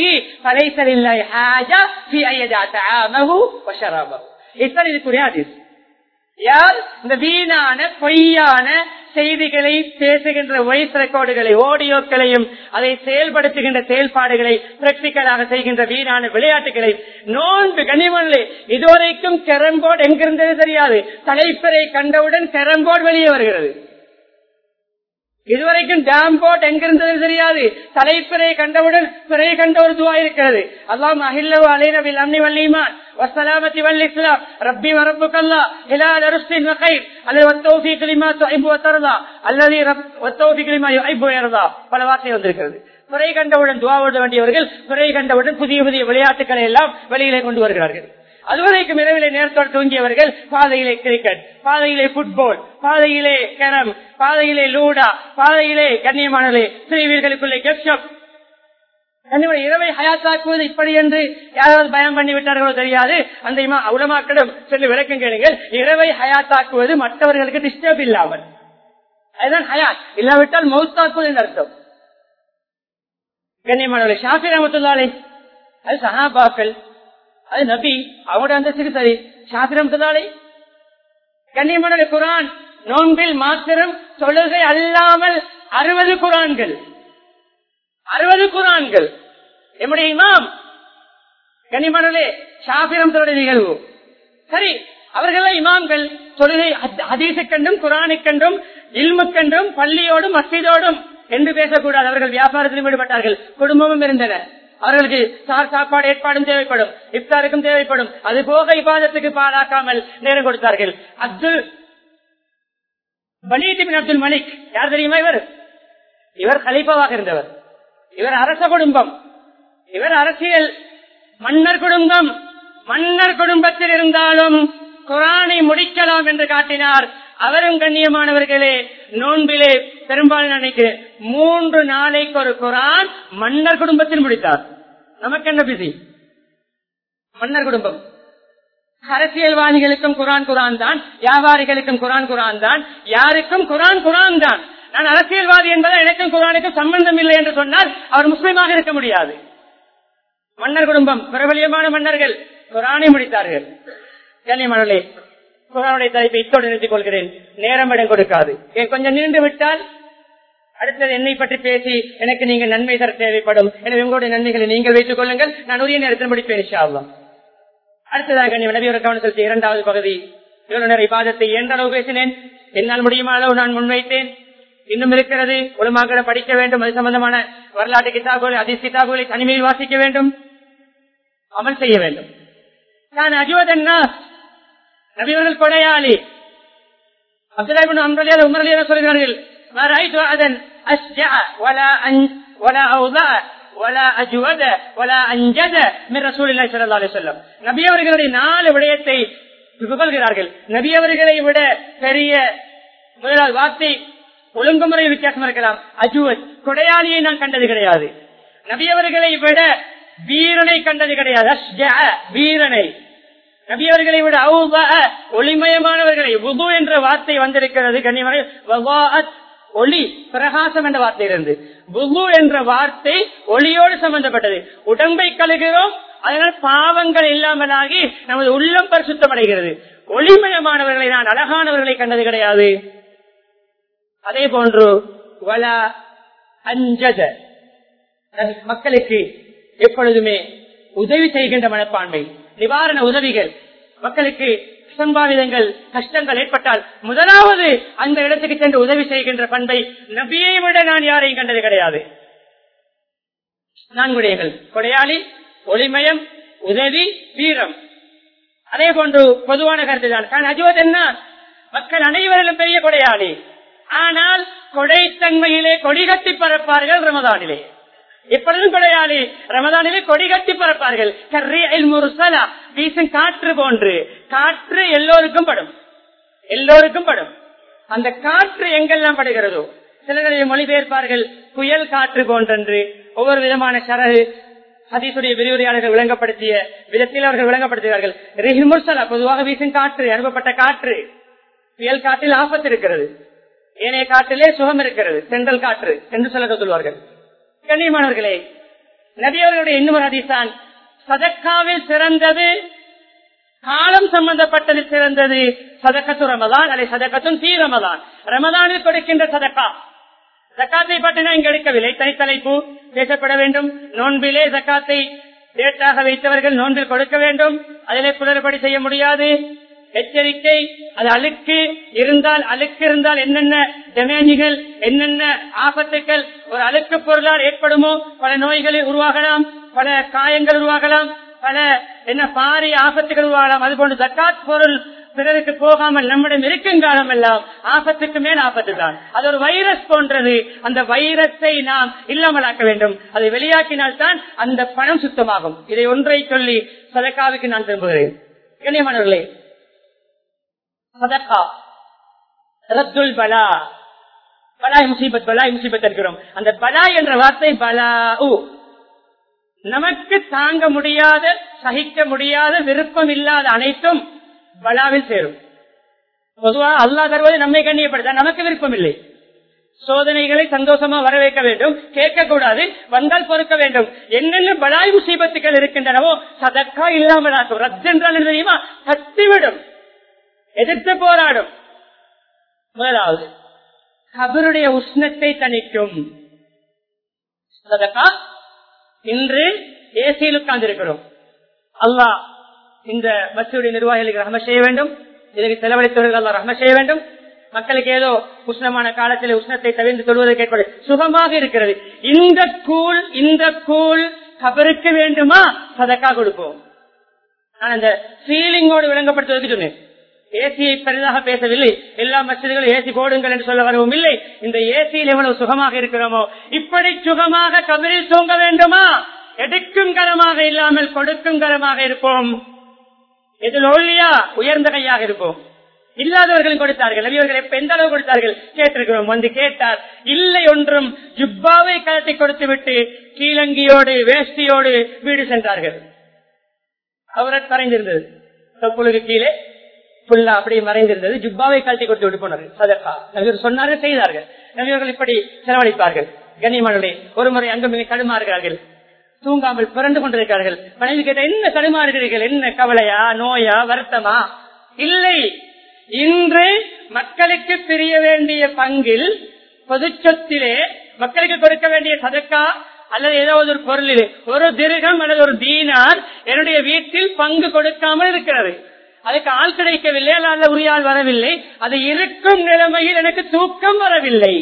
S1: பலைசலில்லாய் ஹாஜா இதுக்குரிய ஆதிஸ் யார் இந்த வீணான பொய்யான செய்திகளை பேசுகின்ற வாய்ஸ் ரெக்கார்டுகளை ஆடியோக்களையும் அதை செயல்படுத்துகின்ற செயல்பாடுகளை பிராக்டிக்கலாக செய்கின்ற வீணான விளையாட்டுகளை நோன்பு கனிமல்லே இதுவரைக்கும் கேரம்போர்டு எங்கிருந்தது தெரியாது தலைப்பரை கண்டவுடன் கேரம்போர்டு வெளியே வருகிறது இதுவரைக்கும் டேம் போட் எங்கிருந்தது தெரியாது தலைப்பிறை கண்டவுடன் பிறை கண்ட ஒரு துவா இருக்கிறது அல்லாம் அஹில்லவு அலைனபில் அம்னி வல்லிமான் வசலாமத்தி வல் இஸ்லாம் ரப்பி வரப்புக்கல்லா ஹிலால் அருஸ்தின் வகைர் அல்லது வத்தோஃபி கிளிமா ஐம்பு வத்தரதா அல்லது வத்தோஃபி கிளிமா ஐம்பு ஏறதா பல வார்த்தை வந்திருக்கிறது பிறை கண்டவுடன் துவா ஓட வேண்டியவர்கள் பிறை கண்டவுடன் புதிய புதிய விளையாட்டுகளை எல்லாம் வெளியிலே கொண்டு வருகிறார்கள் அதுவரைக்கும் இரவிலே நேரத்தோடு தூங்கியவர்கள் பாதையிலே கிரிக்கெட் பாதையிலே புட்பால் பாதையிலே கேரம் பாதையிலே லூடா பாதையிலே கண்ணியமானலே சிறுவீர்களுக்குள்ளே கெப்ஷப் இரவை ஹயாத்தாக்குவது இப்படி என்று யாராவது பயம் பண்ணி விட்டார்களோ தெரியாது அந்த இமா- உலமாக்களிடம் சென்று விளக்கம் கேளுங்கள் இரவை ஹயாத்தாக்குவது மற்றவர்களுக்கு டிஸ்டர்ப் இல்லாமல் அதுதான் ஹயாத் இல்லாவிட்டால் மௌத்தாக்குவது என்று அர்த்தம் கண்ணியமானவர்களே ஷாஃபி ரமத்துல்லாலே அது சஹாபாக்கள் அது நபி அவங்களோட அந்தஸ்துக்கு சரி ஷாஃபி ரமத்துல்லாலே கண்ணியமான குரான் நோன்பில் மாத்திரம் தொழுகை அல்லாமல் அறுபது குரான்கள் அறுபது குரான்கள் எம்முடைய இமாம் கனிமணலே ஷாபிரம் தொடர் நிகழ்வு சரி அவர்கள் இமாம்கள் தொழுகை ஹதீசுக்கண்டும் குரானுக்கென்றும் இல்முக்கென்றும் பள்ளியோடும் மஸ்ஜிதோடும் என்று பேசக்கூடாது அவர்கள் வியாபாரத்திலும் ஈடுபட்டார்கள் குடும்பமும் இருந்தன அவர்களுக்கு சார் சாப்பாடு ஏற்பாடும் தேவைப்படும் இப்தாருக்கும் தேவைப்படும் அது போக இபாதத்துக்கு பாழாக்காமல் நேரம் கொடுத்தார்கள் அப்துல் பலீத் பின் அப்துல் மலிக் யார் தெரியுமா இவர் இவர் கலிப்பாவாக இருந்தவர் இவர் அரச குடும்பம் இவர் அரசியல் மன்னர் குடும்பம் மன்னர் குடும்பத்தில் இருந்தாலும் குரானை முடிக்கலாம் என்று காட்டினார் அவரும் கண்ணியமானவர்களே நோன்பிலே பெரும்பாலும் நினைக்கு மூன்று நாளைக்கு ஒரு குரான் மன்னர் குடும்பத்தில் முடித்தார் நமக்கு என்ன பிசி மன்னர் குடும்பம் அரசியல்வாதிகளுக்கும் குரான் குரான் தான் வியாபாரிகளுக்கும் குரான் குரான் தான் யாருக்கும் குரான் குரான் தான் நான் அரசியல்வாதி என்பதால் எனக்கும் குரானுக்கும் சம்பந்தம் இல்லை என்று சொன்னால் அவர் முஸ்லீமாக இருக்க முடியாது மன்னர் குடும்பம் பிரபலியமான மன்னர்கள் குரானை முடித்தார்கள் கண்ணியமணலே குரானுடைய தலைப்பை இத்தோடு நிறுத்திக் கொள்கிறேன் நேரம் இடம் கொடுக்காது ஏன் கொஞ்சம் நீண்டு விட்டால் அடுத்தது என்னை பற்றி பேசி எனக்கு நீங்க நன்மை தர தேவைப்படும் எனவே உங்களுடைய நன்மைகளை நீங்கள் வைத்துக் கொள்ளுங்கள் நான் உரிய நேரத்தில் முடிப்பேன் இன்ஷா அல்லாஹ். அடுத்ததாக நீ நபியோட கவனம் செலுத்திய இரண்டாவது பகுதி இவ்வளவு நேரம் இபாதத்தை எந்த அளவு பேசினேன் என்னால் முடியுமா அளவு நான் முன்வைத்தேன் இன்னும் இருக்கிறது உலமாக்களை படிக்க வேண்டும் அது சம்பந்தமான வரலாற்று கிதாபுகளை அதிஸ் கிதாபுகளை தனிமையில் வாசிக்க வேண்டும் அமல் செய்ய வேண்டும் நான் அஜுவதன்னா நபிவர்கள் கொடையாளி அப்துல்லாஹிபின் அம்ரலியால் உமரலியால் சொல்கிறார்கள் ما رأيت أحدا أشجع ولا أن ولا أوضع ولا أجود ولا أنجد من رسول الله صلى الله عليه وسلم நபி அவர்களுடைய நாலு விடயத்தை புகழ்கிறார்கள் நபி அவர்களை விட பெரிய முதலாவது வார்த்தை ஒழுங்குமுறை வித்தியாசம் இருக்கலாம் அஜுவத் கொடையாளியை நான் கண்டது கிடையாது நபி அவர்களை விட வீரனை கண்டது கிடையாது அஷ்ஜஅ, வீரனை நபி அவர்களை விட அவுப, ஒளிமயமானவர்களை உது என்ற வார்த்தை வந்திருக்கிறது கண்ணியமான வவாஅத், ஒளி பிரகாசம் என்ற வார்த்தையிலிருந்து புகு என்ற வார்த்தை ஒளியோடு சம்பந்தப்பட்டது உடம்பை கழுகிறோம் அதனால் பாவங்கள் இல்லாமலாகி நமது உள்ளம் பரிசுத்தம் அடைகிறது ஒளிமயமானவர்களை நான் அழகானவர்களை கண்டது கிடையாது அதே போன்று வல அஞ்சத மக்களுக்கு எப்பொழுதுமே உதவி செய்கின்ற மனப்பான்மை நிவாரண உதவிகள் மக்களுக்கு சம்பாவிதங்கள் கஷ்டங்கள் ஏற்பட்டால் முதலாவது அந்த இடத்துக்கு சென்று உதவி செய்கின்ற பண்பை நபியை விட நான் யாரையும் கண்டது கிடையாது நான்குடையங்கள் கொடையாளி ஒளிமயம் உதவி வீரம் அதே போன்று பொதுவான கருத்து தான் அஜுவத் என்ன மக்கள் அனைவரிலும் பெரிய கொடையாளி ஆனால் கொடைத்தன்மையிலே கொடிகட்டி பறப்பார்கள் ரமதானிலே எப்பொழுதும் கொடையாளி ரமதானிலே கொடிகட்டி பறப்பார்கள் கர்ரியில் முருசலா வீசும் காற்று போன்று காற்று எல்லோருக்கும் படும் எல்லோருக்கும் படும் அந்த காற்று எங்கெல்லாம் படுகிறதோ சிலர்களை மொழிபெயர்ப்பார்கள் புயல் காற்று போன்றென்று ஒவ்வொரு விதமான சரகு ஹதீசுடைய விரிவுரையாளர்கள் விளங்கப்படுத்திய விதத்தில் அவர்கள் விளங்கப்படுத்துகிறார்கள் ரிஹிமுர்சலா பொதுவாக வீசும் காற்று அனுப்பப்பட்ட காற்று புயல் காற்றில் ஆபத்து இருக்கிறது ஏனைய காற்றிலே சுகம் இருக்கிறது சென்றல் காற்று என்று சொல்ல சொல்வார்கள் கண்ணியமானவர்களே நபியவர்களுடைய இன்னொரு ஹதீசான் சதக்காவில் சிறந்தது காலம் சம்பந்தப்பட்டதில் சிறந்தது சதக்கத்து ரமதான் அல்லது சதக்கத்தும் தீ ரமதான் ரமதானில் கொடுக்கின்ற சதக்கா ஜக்காத்தை பற்றி நான் இங்கு எடுக்கவில்லை தனித்தலைப்பு பேசப்பட வேண்டும் நோன்பிலே ஜக்காத்தை டேட்டாக வைத்தவர்கள் நோன்பில் கொடுக்க வேண்டும் அதிலே குளறுபடி செய்ய முடியாது எச்சரிக்கை அது அழுக்கு இருந்தால் அழுக்கு இருந்தால் என்னென்ன டெமேஜுகள் என்னென்ன ஆபத்துக்கள் ஒரு அழுக்கு பொருளால் ஏற்படுமோ பல நோய்கள் உருவாகலாம் பல காயங்கள் உருவாகலாம் பல என்ன பாரிய ஆபத்துகள் உருவாகலாம் அதுபோன்று ஜக்காத் பொருள் பிறருக்கு போகாமல் நம்மிடம் இருக்கும் காலம் எல்லாம் ஆபத்துக்கு மேல் ஆபத்து தான் அது ஒரு வைரஸ் போன்றது அந்த வைரஸை நாம் இல்லாமலாக்க வேண்டும் அதை வெளியாக்கினால் தான் அந்த பணம் சுத்தமாகும் இதை ஒன்றை சொல்லி சதக்காவுக்கு நான் திரும்புகிறேன் கண்ணியமானவர்களே சதக்கா ரத்துல் பலா பலாய் முசீபத் பலாய் முசீபத் இருக்கிறோம் அந்த பலா என்ற வார்த்தை பலா நமக்கு தாங்க முடியாத சகிக்க முடியாத விருப்பம் இல்லாத அனைத்தும் பலாவில் சேரும் பொதுவா அல்லா தருவது நம்மை கண்ணியப்படுத்த நமக்கு விருப்பம் இல்லை சோதனைகளை சந்தோஷமா வரவேற்க வேண்டும் கேட்க கூடாது வந்தால் பொறுக்க வேண்டும் என்னென்ன பலாய் முசீபத்துகள் இருக்கின்றனவோ சதக்கா இல்லாமல் ஆக்கும் ரத்து என்றால் என்ன தெரியுமா கத்திவிடும் எதிர்த்து போராடும் முதலாவது கபருடைய உஷ்ணத்தை தணிக்கும் சதக்கா இன்று ஏசியில் உட்கார்ந்து இருக்கிறோம் அல்லாஹ் இந்த மசூடைய நிர்வாகிகளுக்கு ரஹம செய்ய வேண்டும் இதற்கு செலவழித்தவர்கள் அல்லா ரஹம செய்ய வேண்டும் மக்களுக்கு ஏதோ உஷ்ணமான காலத்தில் உஷ்ணத்தை தவிர்த்து தொழுவதற்கு ஏற்படு சுகமாக இருக்கிறது இந்த கூழ் இந்த கூழ் கபருக்கு வேண்டுமா சதக்கா கொடுப்போம் நான் அந்த ஃபீலிங்கோடு விளங்கப்படுத்துவதற்கு சொன்னேன் ஏசியை பெரிதாக பேசவில்லை எல்லா மசிதிகளும் ஏசி போடுங்கள் என்று சொல்ல வரவும் இல்லை இந்த ஏசியில் எவ்வளவு சுகமாக இருக்கிறோமோ இப்படி சுகமாக கபரில் தூங்க வேண்டுமா எடுக்கும் கரமாக இல்லாமல் கொடுக்கும் கரமாக இருப்போம் இதில் ஒல்லியா உயர்ந்த கையாக இருப்போம் இல்லாதவர்களும் கொடுத்தார்கள் நபியவர்கள் எப்ப எந்த அளவு கொடுத்தார்கள் கேட்டிருக்கிறோம் வந்து கேட்டார் இல்லை ஒன்றும் ஜுப்பாவை கலட்டி கொடுத்து விட்டு கீழங்கியோடு வேஷ்டியோடு வீடு சென்றார்கள் அவரை மறைந்திருந்தது தொப்புளுக்கு கீழே புல்லா அப்படி மறைந்திருந்தது ஜுப்பாவை கழட்டி கொடுத்து விட்டு போனார்கள் சதக்கா நபியர் சொன்னார்கள் செய்தார்கள் நபியர்கள் இப்படி செலவழிப்பார்கள் கண்ணியமானவர்களே ஒரு முறை அங்கு மிக தடுமாறுகிறார்கள் தூங்காமல் பிறந்து கொண்டிருக்கிறார்கள் மனைவி கேட்ட என்ன தடுமாறுகிறீர்கள் என்ன கவலையா நோயா வருத்தமா இல்லை இன்று மக்களுக்கு பிரிய வேண்டிய பங்கில் பொது சொத்திலே மக்களுக்கு கொடுக்க வேண்டிய சதக்கா அல்லது ஏதாவது ஒரு பொருளிலே ஒரு திருகம் அல்லது ஒரு தீனார் என்னுடைய வீட்டில் பங்கு கொடுக்காமல் இருக்கிறது அதுக்கு ஆள் கிடைக்கவில்லை அல்ல உரிய ஆள் வரவில்லை அது இருக்கும் நிலைமையில் எனக்கு தூக்கம் வரவில்லை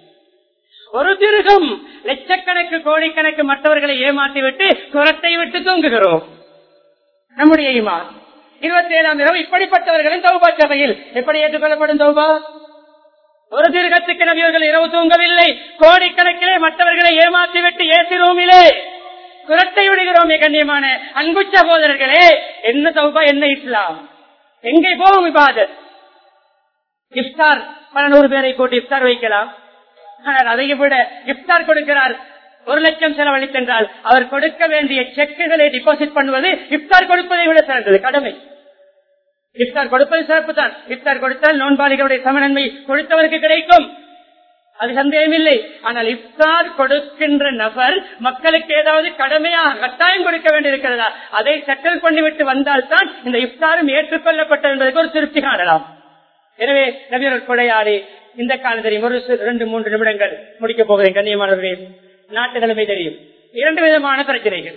S1: ஒரு திருகம் லட்சக்கணக்கு கோடிக்கணக்கு மற்றவர்களை ஏமாற்றி விட்டு குரத்தை விட்டு தூங்குகிறோம் நம்முடைய ஈமான் இருபத்தி ஏழாம் இரவு இப்படிப்பட்டவர்களின் தௌபா சபையில் எப்படி ஏற்றுக்கொள்ளப்படும் தௌபா ஒரு திருகத்துக்கு நபியவர்கள் இரவு தூங்கவில்லை கோடிக்கணக்கிலே மற்றவர்களை ஏமாற்றி விட்டு ஏசி ரூமிலே குரட்டை விடுகிறோமே கண்ணியமான அன்பு சகோதரர்களே என்ன தௌபா என்ன இஸ்லாம் எங்கே போவோம் இபாதத் இஃப்தார் பல நூறு பேரை கூட்டி இஃப்தார் வைக்கலாம் ஆனால் அதை விட இஃப்தார் கொடுக்கிறார் ஒரு லட்சம் செலவழித்தென்றால் அவர் கொடுக்க வேண்டிய செக்குகளை டிபாசிட் பண்ணுவது இஃப்தார் கொடுப்பதை விட சிறந்தது கடமை இஃப்தார் கொடுப்பது சிறப்பு தான் இஃப்தார் கொடுத்தால் நோன்பாளிகளுடைய சமநன்மை கொடுத்தவருக்கு கிடைக்கும் அது சந்தேகமில்லை ஆனால் இஃப்தார் கொடுக்கின்ற நபர் மக்களுக்கு ஏதாவது கடமையாக கட்டாயம் கொடுக்க வேண்டியிருக்கிறதா அதை செட்டில் பண்ணிவிட்டு வந்தால்தான் இந்த இஃப்தாரும் ஏற்றுக்கொள்ளப்பட்டது என்பதற்கு ஒரு திருப்தி காணலாம் எனவே நபியர் கொடையாடி இந்த காலம் தெரியும் ஒரு சில- இரண்டு மூன்று நிமிடங்கள் முடிக்கப் போகிறேன் கண்ணியமானவர்களே நாட்டு நிலைமை தெரியும் இரண்டு விதமான பிரச்சனைகள்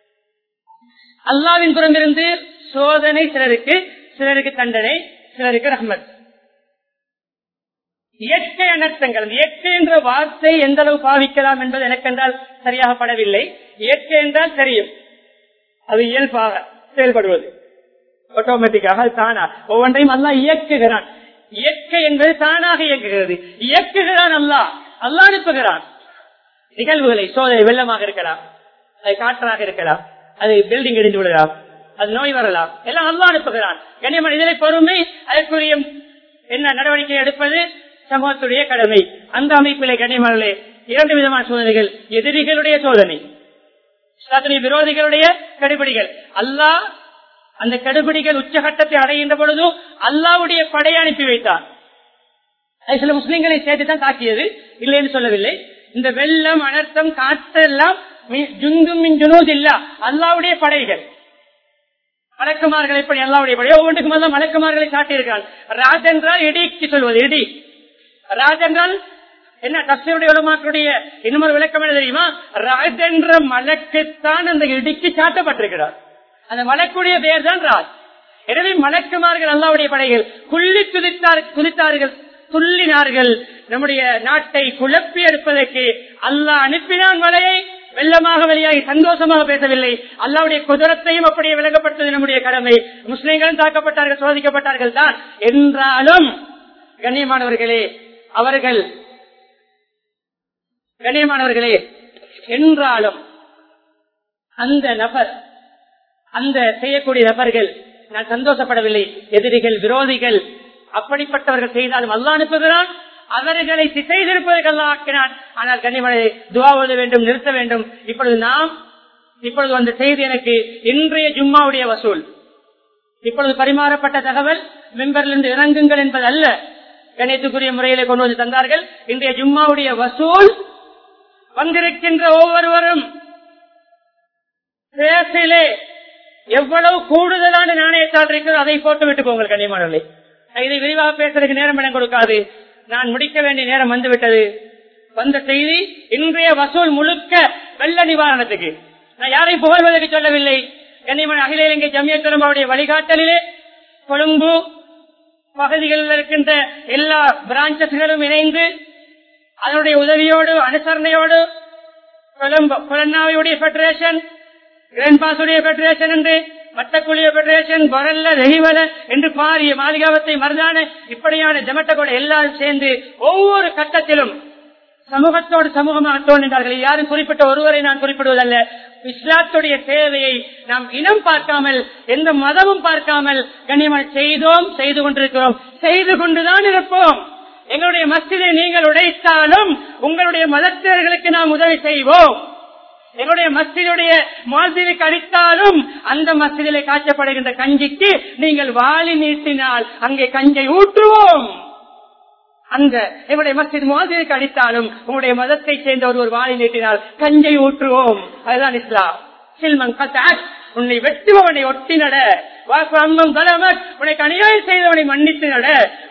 S1: அல்லாவின் புறமிருந்து சோதனை சிலருக்கு சிலருக்கு தண்டனை சிலருக்கு ரஹ்மத் இயற்கை அனர்த்தங்கள் இயற்கை என்ற வார்த்தை எந்த அளவு பாவிக்கலாம் என்பது எனக்கென்றால் சரியாக படவில்லை இயற்கை என்றால் தெரியும் அது இயல்பாக செயல்படுவது ஆட்டோமேட்டிக்காக அது தானா ஒவ்வொன்றையும் அல்லா இயக்குகிறான் இயற்கை என்பது தானாக இயக்குகிறது இயக்குகிறான் அல்லா அல்லா அனுப்புகிறான் நிகழ்வுகளை சோதனை வெள்ளமாக இருக்கலாம் அது காற்றாக இருக்கலாம் அது பில்டிங் இடிந்து விடலாம் அது நோய் வரலாம் எல்லாம் அல்லா அனுப்புகிறான் கண்ணியமான இதனை பொறுமை அதற்குரிய என்ன நடவடிக்கை எடுப்பது சமூகத்துடைய கடமை அந்த அமைப்பிலே கண்ணியமானே இரண்டு விதமான சோதனைகள் எதிரிகளுடைய சோதனை இஸ்லாத்துடைய விரோதிகளுடைய கடுபிடிகள் அல்லாஹ் அந்த கடுபிடிகள் உச்சகட்டத்தை அடைகின்ற பொழுது அல்லாவுடைய படையை அனுப்பி வைத்தார் அது சில முஸ்லிம்களை சேர்த்து தான் தாக்கியது இல்லைன்னு சொல்லவில்லை இந்த வெள்ளம் அனர்த்தம் காற்றெல்லாம் மி- ஜுந்தும் மின் ஜுனூத் இல்ல அல்லாவுடைய படைகள் மலக்குமார்கள் எப்படி அல்லாவுடைய படி ஒவ்வொன்றுக்கும் எல்லாம் மலக்குமார்களை காட்டியிருக்கான் ராஜ் என்றால் இடிக்கு சொல்வது இடி ராஜ் என்றால் என்ன தஸ்தருடைய உலமாக்களுடைய இன்னொரு விளக்கம் என்ன தெரியுமா ராஜ் என்ற மலக்குத்தான் அந்த இடிக்கு சாட்டப்பட்டிருக்கிறார் அந்த மலக்குடைய பெயர் தான் ராஜ் எனவே மலக்குமார்கள் அல்லாவுடைய படைகள் குள்ளி துதித்தார் துதித்தார்கள் துள்ளினார்கள் நம்முடைய நாட்டை குழப்பி எடுப்பதற்கு அல்லாஹ் அனுப்பினான் மலையை வெள்ளமாக வெளியாகி சந்தோஷமாக பேசவில்லை அல்லாவுடைய குதிரத்தையும் அப்படியே விளங்கப்பட்டது நம்முடைய கடமை முஸ்லிம்களும் தாக்கப்பட்டார்கள் சோதிக்கப்பட்டார்கள் தான் என்றாலும் கண்ணியமானவர்களே அவர்கள் கண்ணியமானவர்களே என்றாலும் அந்த நபர் அந்த செய்யக்கூடிய நபர்கள் நான் சந்தோஷப்படவில்லை எதிரிகள் விரோதிகள் அப்படிப்பட்டவர்கள் செய்தாலும் அல்லா அனுப்புகிறான் அவர்களை திசை திருப்பதற்கு அல்லா ஆக்கினான் ஆனால் கண்ணிமலை துவாவது வேண்டும் நிறுத்த வேண்டும் இப்பொழுது நாம் இப்பொழுது அந்த செய்தி எனக்கு இன்றைய ஜும்மாவுடைய வசூல் இப்பொழுது பரிமாறப்பட்ட தகவல் மெம்பரிலிருந்து இறங்குங்கள் என்பது அல்ல கணியத்துக்குரிய முறையிலே கொண்டு வந்து தந்தார்கள் இன்றைய ஜும்மாவுடைய வசூல் வந்திருக்கின்ற ஒவ்வொருவரும் பேசிலே எவ்வளவு கூடுதலான நாணயத்தால் இருக்கிறதோ அதை போட்டு விட்டு போங்கள் கண்ணியமானவர்களே இதை விரிவாக பேசுறதுக்கு நேரம் இடம் கொடுக்காது நான் முடிக்க வேண்டிய நேரம் வந்துவிட்டது வந்த செய்தி இன்றைய வசூல் முழுக்க வெள்ள நிவாரணத்துக்கு நான் யாரையும் புகழ்வதற்கு சொல்லவில்லை கண்ணியமான அகில இலங்கை ஜமியத்திரமாவுடைய வழிகாட்டலிலே கொழும்பு பகுதிகளில் இருக்கின்ற எல்லா பிரான்சஸ்களும் இணைந்து அதனுடைய உதவியோடு அனுசரணையோடு கொலன்னாவையுடைய பெடரேஷன் கிரண்பாசுடைய பெடரேஷன் என்று மட்டக்குழிய பெடரேஷன் பொரல்ல ரெகிவல என்று பாரிய மாளிகாவத்தை மருதான இப்படியான ஜமட்டகோட எல்லாரும் சேர்ந்து ஒவ்வொரு கட்டத்திலும் சமூகத்தோடு சமூகமாக தோன்றினார்கள் யாரும் குறிப்பிட்ட ஒருவரை நான் குறிப்பிடுவதல்ல இஸ்லாத்துடைய தேவையை நாம் இனம் பார்க்காமல் எந்த மதமும் பார்க்காமல் கண்ணியமாக செய்தோம் செய்து கொண்டிருக்கிறோம் செய்து கொண்டுதான் இருப்போம் எங்களுடைய மஸ்ஜிதை நீங்கள் உடைத்தாலும் உங்களுடைய மதத்தினர்களுக்கு நாம் உதவி செய்வோம் எங்களுடைய மஸ்ஜிதுடைய மாதிரிக்கு அடித்தாலும் அந்த மஸ்ஜிதிலே காய்ச்சப்படுகின்ற கஞ்சிக்கு நீங்கள் வாளி நீட்டினால் அங்கே கஞ்சை ஊற்றுவோம் அந்த எங்களுடைய மஸ்ஜித் மாதிரிக்கு அடித்தாலும் உங்களுடைய மதத்தை சேர்ந்த ஒரு ஒரு வாளி நீட்டினால் கஞ்சை ஊற்றுவோம் அதுதான் இஸ்லாம் சில்மன் கத்தாக் உன்னை வெட்டுபவனை ஒட்டி நட உனக்கு அநியாயம் செய்தவனை மன்னித்து நட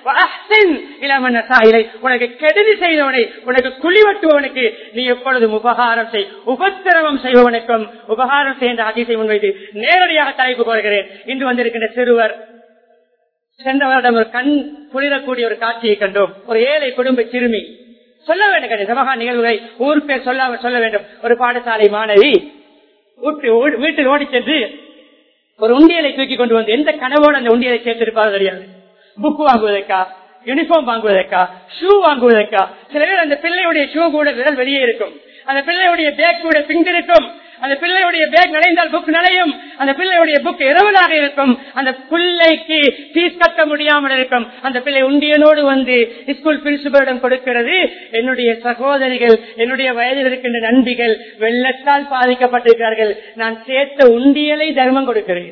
S1: இளமன்ன சாயிலை உனக்கு கெடுதி செய்தவனை உனக்கு குழி வெட்டுபவனுக்கு நீ எப்பொழுதும் உபகாரம் செய் உபத்திரவம் செய்பவனுக்கும் உபகாரம் செய்த அதிசை முன்வைத்து நேரடியாக தலைப்பு கோருகிறேன் இன்று வந்திருக்கின்ற சிறுவர் சென்ற வருடம் ஒரு கண் குளிரக்கூடிய ஒரு காட்சியை கண்டோம் ஒரு ஏழை குடும்ப சிறுமி சொல்ல வேண்டும் சமகா நிகழ்வுகளை ஊர் பேர் சொல்லாம சொல்ல வேண்டும் ஒரு பாடசாலை மாணவி வீட்டில் ஓடி சென்று ஒரு உண்டியலை தூக்கி கொண்டு வந்து எந்த கனவோடு அந்த உண்டியலை சேர்த்திருப்பாங்க தெரியாது புக் வாங்குவதற்கா யூனிஃபார்ம் வாங்குவதற்கா ஷூ வாங்குவதற்கா சில பேர் அந்த பிள்ளையுடைய ஷூ கூட விரல் வெளியே இருக்கும் அந்த பிள்ளையுடைய பேக் கூட பிங்க் இருக்கும் அந்த பிள்ளையுடைய பேக் நடைந்தால் புக் நடையும் அந்த பிள்ளையுடைய புக் இரவலாக இருக்கும் அந்த பிள்ளைக்கு ஃபீஸ் கட்ட முடியாமல் இருக்கும் அந்த பிள்ளை உண்டியனோடு வந்து ஸ்கூல் பிரின்சிபலிடம் கொடுக்கிறது என்னுடைய சகோதரிகள் என்னுடைய வயதில் இருக்கின்ற நண்பிகள் வெள்ளத்தால் பாதிக்கப்பட்டிருக்கிறார்கள் நான் சேர்த்த உண்டியலை தர்மம் கொடுக்கிறேன்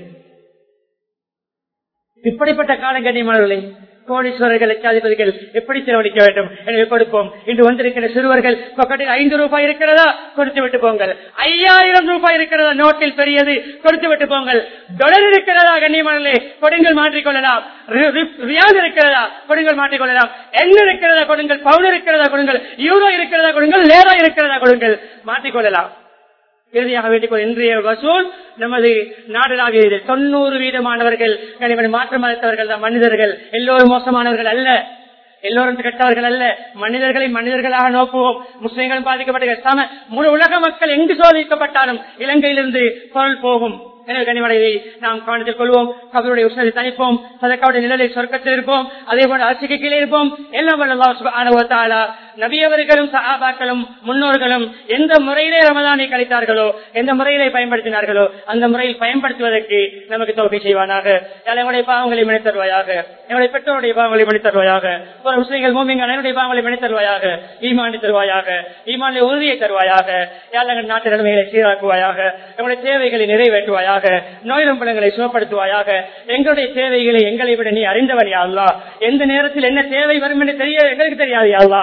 S1: இப்படிப்பட்ட காலங்கண்ணியமானவர்களே கோடீஸ்வரர்கள் லட்சாதிபதிகள் எப்படி செலவழிக்க வேண்டும் எனவே கொடுப்போம் இன்று வந்திருக்கிற சிறுவர்கள் பக்கத்தில் ஐந்து ரூபாய் இருக்கிறதா கொடுத்து விட்டு போங்கள் ஐயாயிரம் ரூபாய் இருக்கிறதா நோட்டில் பெரியது கொடுத்து விட்டு போங்கள் டொலர் இருக்கிறதா கண்ணியமானே கொடுங்கள் மாற்றிக்கொள்ளலாம் ரியால் இருக்கிறதா கொடுங்கள் மாற்றிக்கொள்ளலாம் என்ன இருக்கிறதா கொடுங்கள் பவுன் இருக்கிறதா கொடுங்கள் யூரோ இருக்கிறதா கொடுங்கள் லேரா இருக்கிறதா கொடுங்கள் மாற்றிக்கொள்ளலாம் இறுதியாக வேண்டிக் இன்றைய வசூல் நமது நாடுலாவிய தொண்ணூறு வீதமானவர்கள் மாற்று மதத்தவர்கள் தான் மனிதர்கள் எல்லோரும் மோசமானவர்கள் அல்ல எல்லோரும் கெட்டவர்கள் அல்ல மனிதர்களை மனிதர்களாக நோக்குவோம் முஸ்லிம்களும் பாதிக்கப்பட்ட சம முழு உலக மக்கள் எங்கு சோதிக்கப்பட்டாலும் இலங்கையிலிருந்து பொருள் போகும் எனவே கனிமடையை நாம் கவனத்தில் கொள்வோம் கபருடைய உஷ்ணத்தை தணிப்போம் சதக்காவுடைய நிழலை சொர்க்கத்தில் இருப்போம் அதே போல அரசுக்கு கீழே இருப்போம் எல்லாம் நபியவர்களும் சகாபாக்களும் முன்னோர்களும் எந்த முறையிலே ரமதானை கழித்தார்களோ எந்த முறையிலே பயன்படுத்தினார்களோ அந்த முறையில் பயன்படுத்துவதற்கு நமக்கு தொகை செய்வானாக எங்களுடைய பாவங்களை மணி தருவாயாக எங்களுடைய பெற்றோருடைய பாவங்களை மணி தருவாயாக ஒரு முஸ்லீம்கள் மூமிங்க என்னுடைய பாவங்களை மணி தருவாயாக ஈமானி தருவாயாக ஈமானிய உறுதியை தருவாயாக ஏழங்கள் நாட்டு நிலைமைகளை சீராக்குவாயாக எங்களுடைய தேவைகளை நிறைவேற்றுவாயாக நோய் நம்பளங்களை சுகப்படுத்துவாயாக எங்களுடைய தேவைகளை எங்களை விட நீ அறிந்தவன் யாழ்லா எந்த நேரத்தில் என்ன தேவை வரும் என்று தெரிய எங்களுக்கு தெரியாது யாழ்லா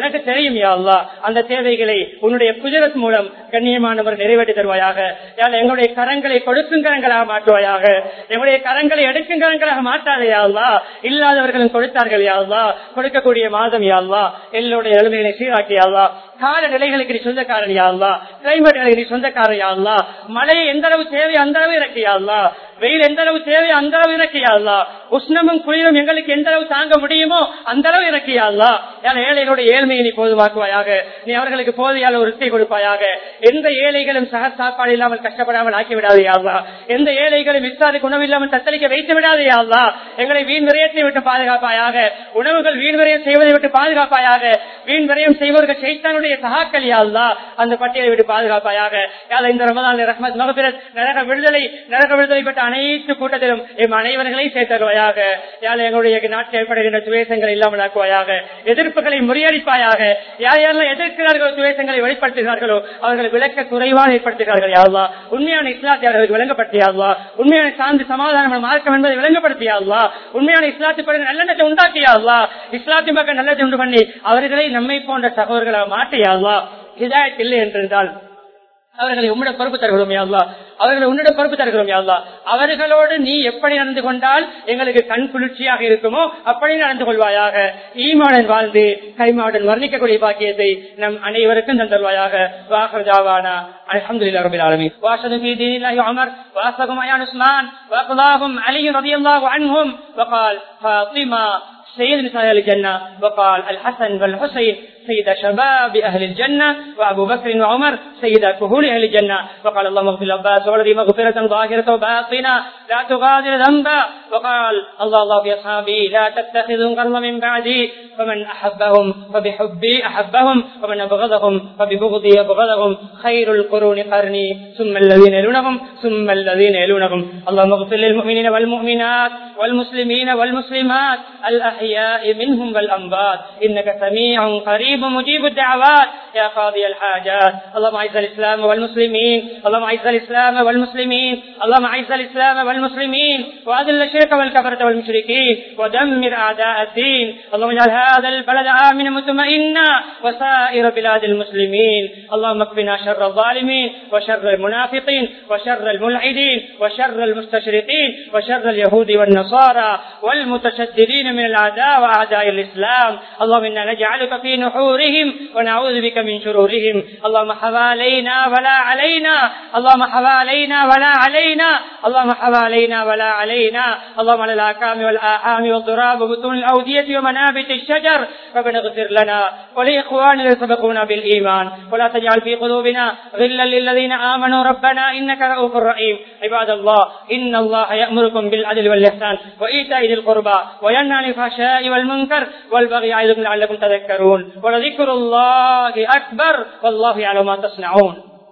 S1: உனக்கு தெரியும் யா அல்லா அந்த தேவைகளை உன்னுடைய குஜரத் மூலம் கண்ணியமானவர் நிறைவேற்றி தருவாயாக யாழ் எங்களுடைய கரங்களை கொடுக்கும் கரங்களாக மாற்றுவாயாக எங்களுடைய கரங்களை எடுக்கும் கரங்களாக மாற்றாதே யாழ்லா இல்லாதவர்களும் கொடுத்தார்கள் யாழ்லா கொடுக்கக்கூடிய மாதம் யாழ்லா எங்களுடைய நிலைமைகளை சீராக்கி யாழ்லா கால நிலைகளுக்கு நீ சொந்தக்காரன் யாழ்லா கிளைமேட் நிலைக்கு நீ சொந்தக்காரன் யாழ்லா மழை எந்த அளவு தேவை அந்த அளவு இறக்கி யாழ்லா வெயில் எந்த அளவு தேவை அந்த அளவு இறக்கியாள்லா உஷ்ணமும் குளிரும் எங்களுக்கு எந்த அளவு தாங்க முடியுமோ அந்த அளவு இறக்கியாள்லா ஏன்னா ஏழைகளுடைய ஏழ்மையை நீ போதுமாக்குவாயாக நீ அவர்களுக்கு போதையால் ஒரு ருத்தி கொடுப்பாயாக எந்த ஏழைகளும் சக சாப்பாடு இல்லாமல் கஷ்டப்படாமல் ஆக்கி விடாதையாள்லா எந்த ஏழைகளும் விசாரிக்கு உணவு இல்லாமல் தத்தளிக்க வைத்து விடாதையாள்லா எங்களை வீண் விரயத்தை விட்டு பாதுகாப்பாயாக உணவுகள் வீண் விரயம் செய்வதை விட்டு பாதுகாப்பாயாக வீண் விரயம் செய்வர்கள் செய்தானுடைய சகாக்கள் யாழ்லா அந்த பட்டியலை விட்டு பாதுகாப்பாயாக யாழ் இந்த ரமதான் ரஹ்மத் மகபிரத் நரக விடுதலை நரக விடுதலை பெற்ற அனைத்து கூட்டத்திலும் எம் அனைவர்களையும் சேர்த்தருவாயாக யாழ் எங்களுடைய நாட்டில் ஏற்படுகின்ற துவேசங்களை இல்லாமல் ஆக்குவாயாக எதிர்ப்புகளை முறியடிப்பாயாக யார் யாரெல்லாம் எதிர்க்கிறார்களோ துவேசங்களை வெளிப்படுத்துகிறார்களோ அவர்கள் விளக்க குறைவாக ஏற்படுத்துகிறார்கள் யாழ்லா உண்மையான இஸ்லாத்தை அவர்களுக்கு விளங்கப்படுத்தியாள்வா உண்மையான சார்ந்து சமாதான மார்க்கம் என்பதை விளங்கப்படுத்தியாள்வா உண்மையான இஸ்லாத்தை பிறகு நல்லெண்ணத்தை உண்டாக்கியாள்வா இஸ்லாத்தின் பக்கம் நல்லதை உண்டு பண்ணி அவர்களை நம்மை போன்ற சகோதரர்களாக மாற்றியாள்வா ஹிதாயத் இல்லை என்றிருந்தால் அவர்களை உம்மிட பொறுப்பு தருகிறோம் யாழ்லா அவர்களை உன்னிட பொறுப்பு தருகிறோம் யாழ்லா அவர்களோடு நீ எப்படி நடந்து கொண்டால் எங்களுக்கு கண் குளிர்ச்சியாக இருக்குமோ அப்படி நடந்து கொள்வாயாக ஈமாடன் வாழ்ந்து கைமாவுடன் வர்ணிக்கக்கூடிய பாக்கியத்தை நம் அனைவருக்கும் தந்தல்வாயாக வாகர்ஜாவானா الحمدلله رب العالمين واشهد في دين الله عمر واصلهم عيان عثمان واقضاهم علي رضي الله عنهم وقال فاطمه سيد نساء الجنة وقال الحسن والحسين سيد شباب أهل الجنة وأبو بكر وعمر سيد كهول أهل الجنة وقال اللهم اغفر العباس والذي مغفرة ظاهرة وباطنة لا تغادر ذنبا وقال الله الله في أصحابي لا تتخذوا قرض من بعدي فمن أحبهم فبحبي أحبهم ومن أبغضهم فببغضي أبغضهم خير القرون قرني ثم الذين يلونهم ثم الذين يلونهم اللهم اغفر للمؤمنين والمؤمنات والمسلمين والمسلمات الأحياء منهم والأنبات إنك سميع قريب مجيب الدعوات يا قاضي الحاجات اللهم اعز الإسلام والمسلمين اللهم اعز الإسلام والمسلمين اللهم اعز الإسلام والمسلمين وأذل الشرك والكفرة والمشركين ودمر أعداء الدين اللهم اجعل هذا البلد آمنا مطمئنا وسائر بلاد المسلمين اللهم اكفنا شر الظالمين وشر المنافقين وشر الملعدين وشر المستشرقين وشر اليهود والنصارى والمتشددين من الأعداء وأعداء الإسلام اللهم إنا نجعلك في نحورهم ونعوذ بك من شرورهم اللهم حوالينا ولا علينا اللهم حوالينا ولا علينا اللهم حوالينا ولا علينا اللهم على الآكام والآحام والضراب وبطون الأودية ومنابت الشجر ربنا اغفر لنا ولإخواننا الذين سبقونا بالإيمان ولا تجعل في قلوبنا غلا للذين آمنوا ربنا إنك رؤوف رحيم عباد الله إن الله يأمركم بالعدل والإحسان وإيتاء ذي القربى وينهى عن الفحشاء والمنكر والبغي يعظكم لعلكم تذكرون ولذكر الله أكبر والله يعلم ما تصنعون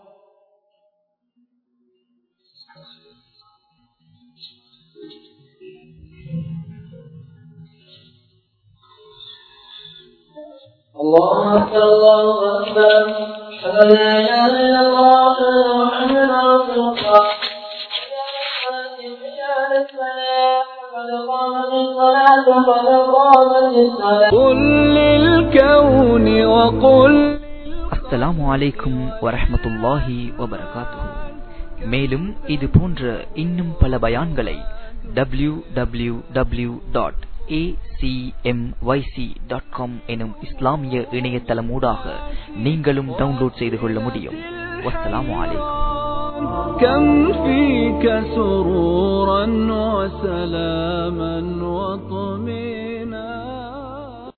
S2: الله أكبر الله أكبر أشهد أن لا إله إلا الله أشهد أن محمدا رسول الله قد قامت الصلاة قد قامت الصلاة قل للكون وقل
S3: அஸ்ஸலாமு அலைக்கும் வரஹ்மத்துல்லாஹி வபரகாத்துஹு மேலும் இது போன்ற இன்னும் பல பயான்களை W W W dot dot com எனும் இஸ்லாமிய இணையதளமூடாக நீங்களும் டவுன்லோட் செய்து கொள்ள முடியும் வஸ்ஸலாமு அலைக்கும்
S2: كم فيك سرورا وسلاما وطمئنا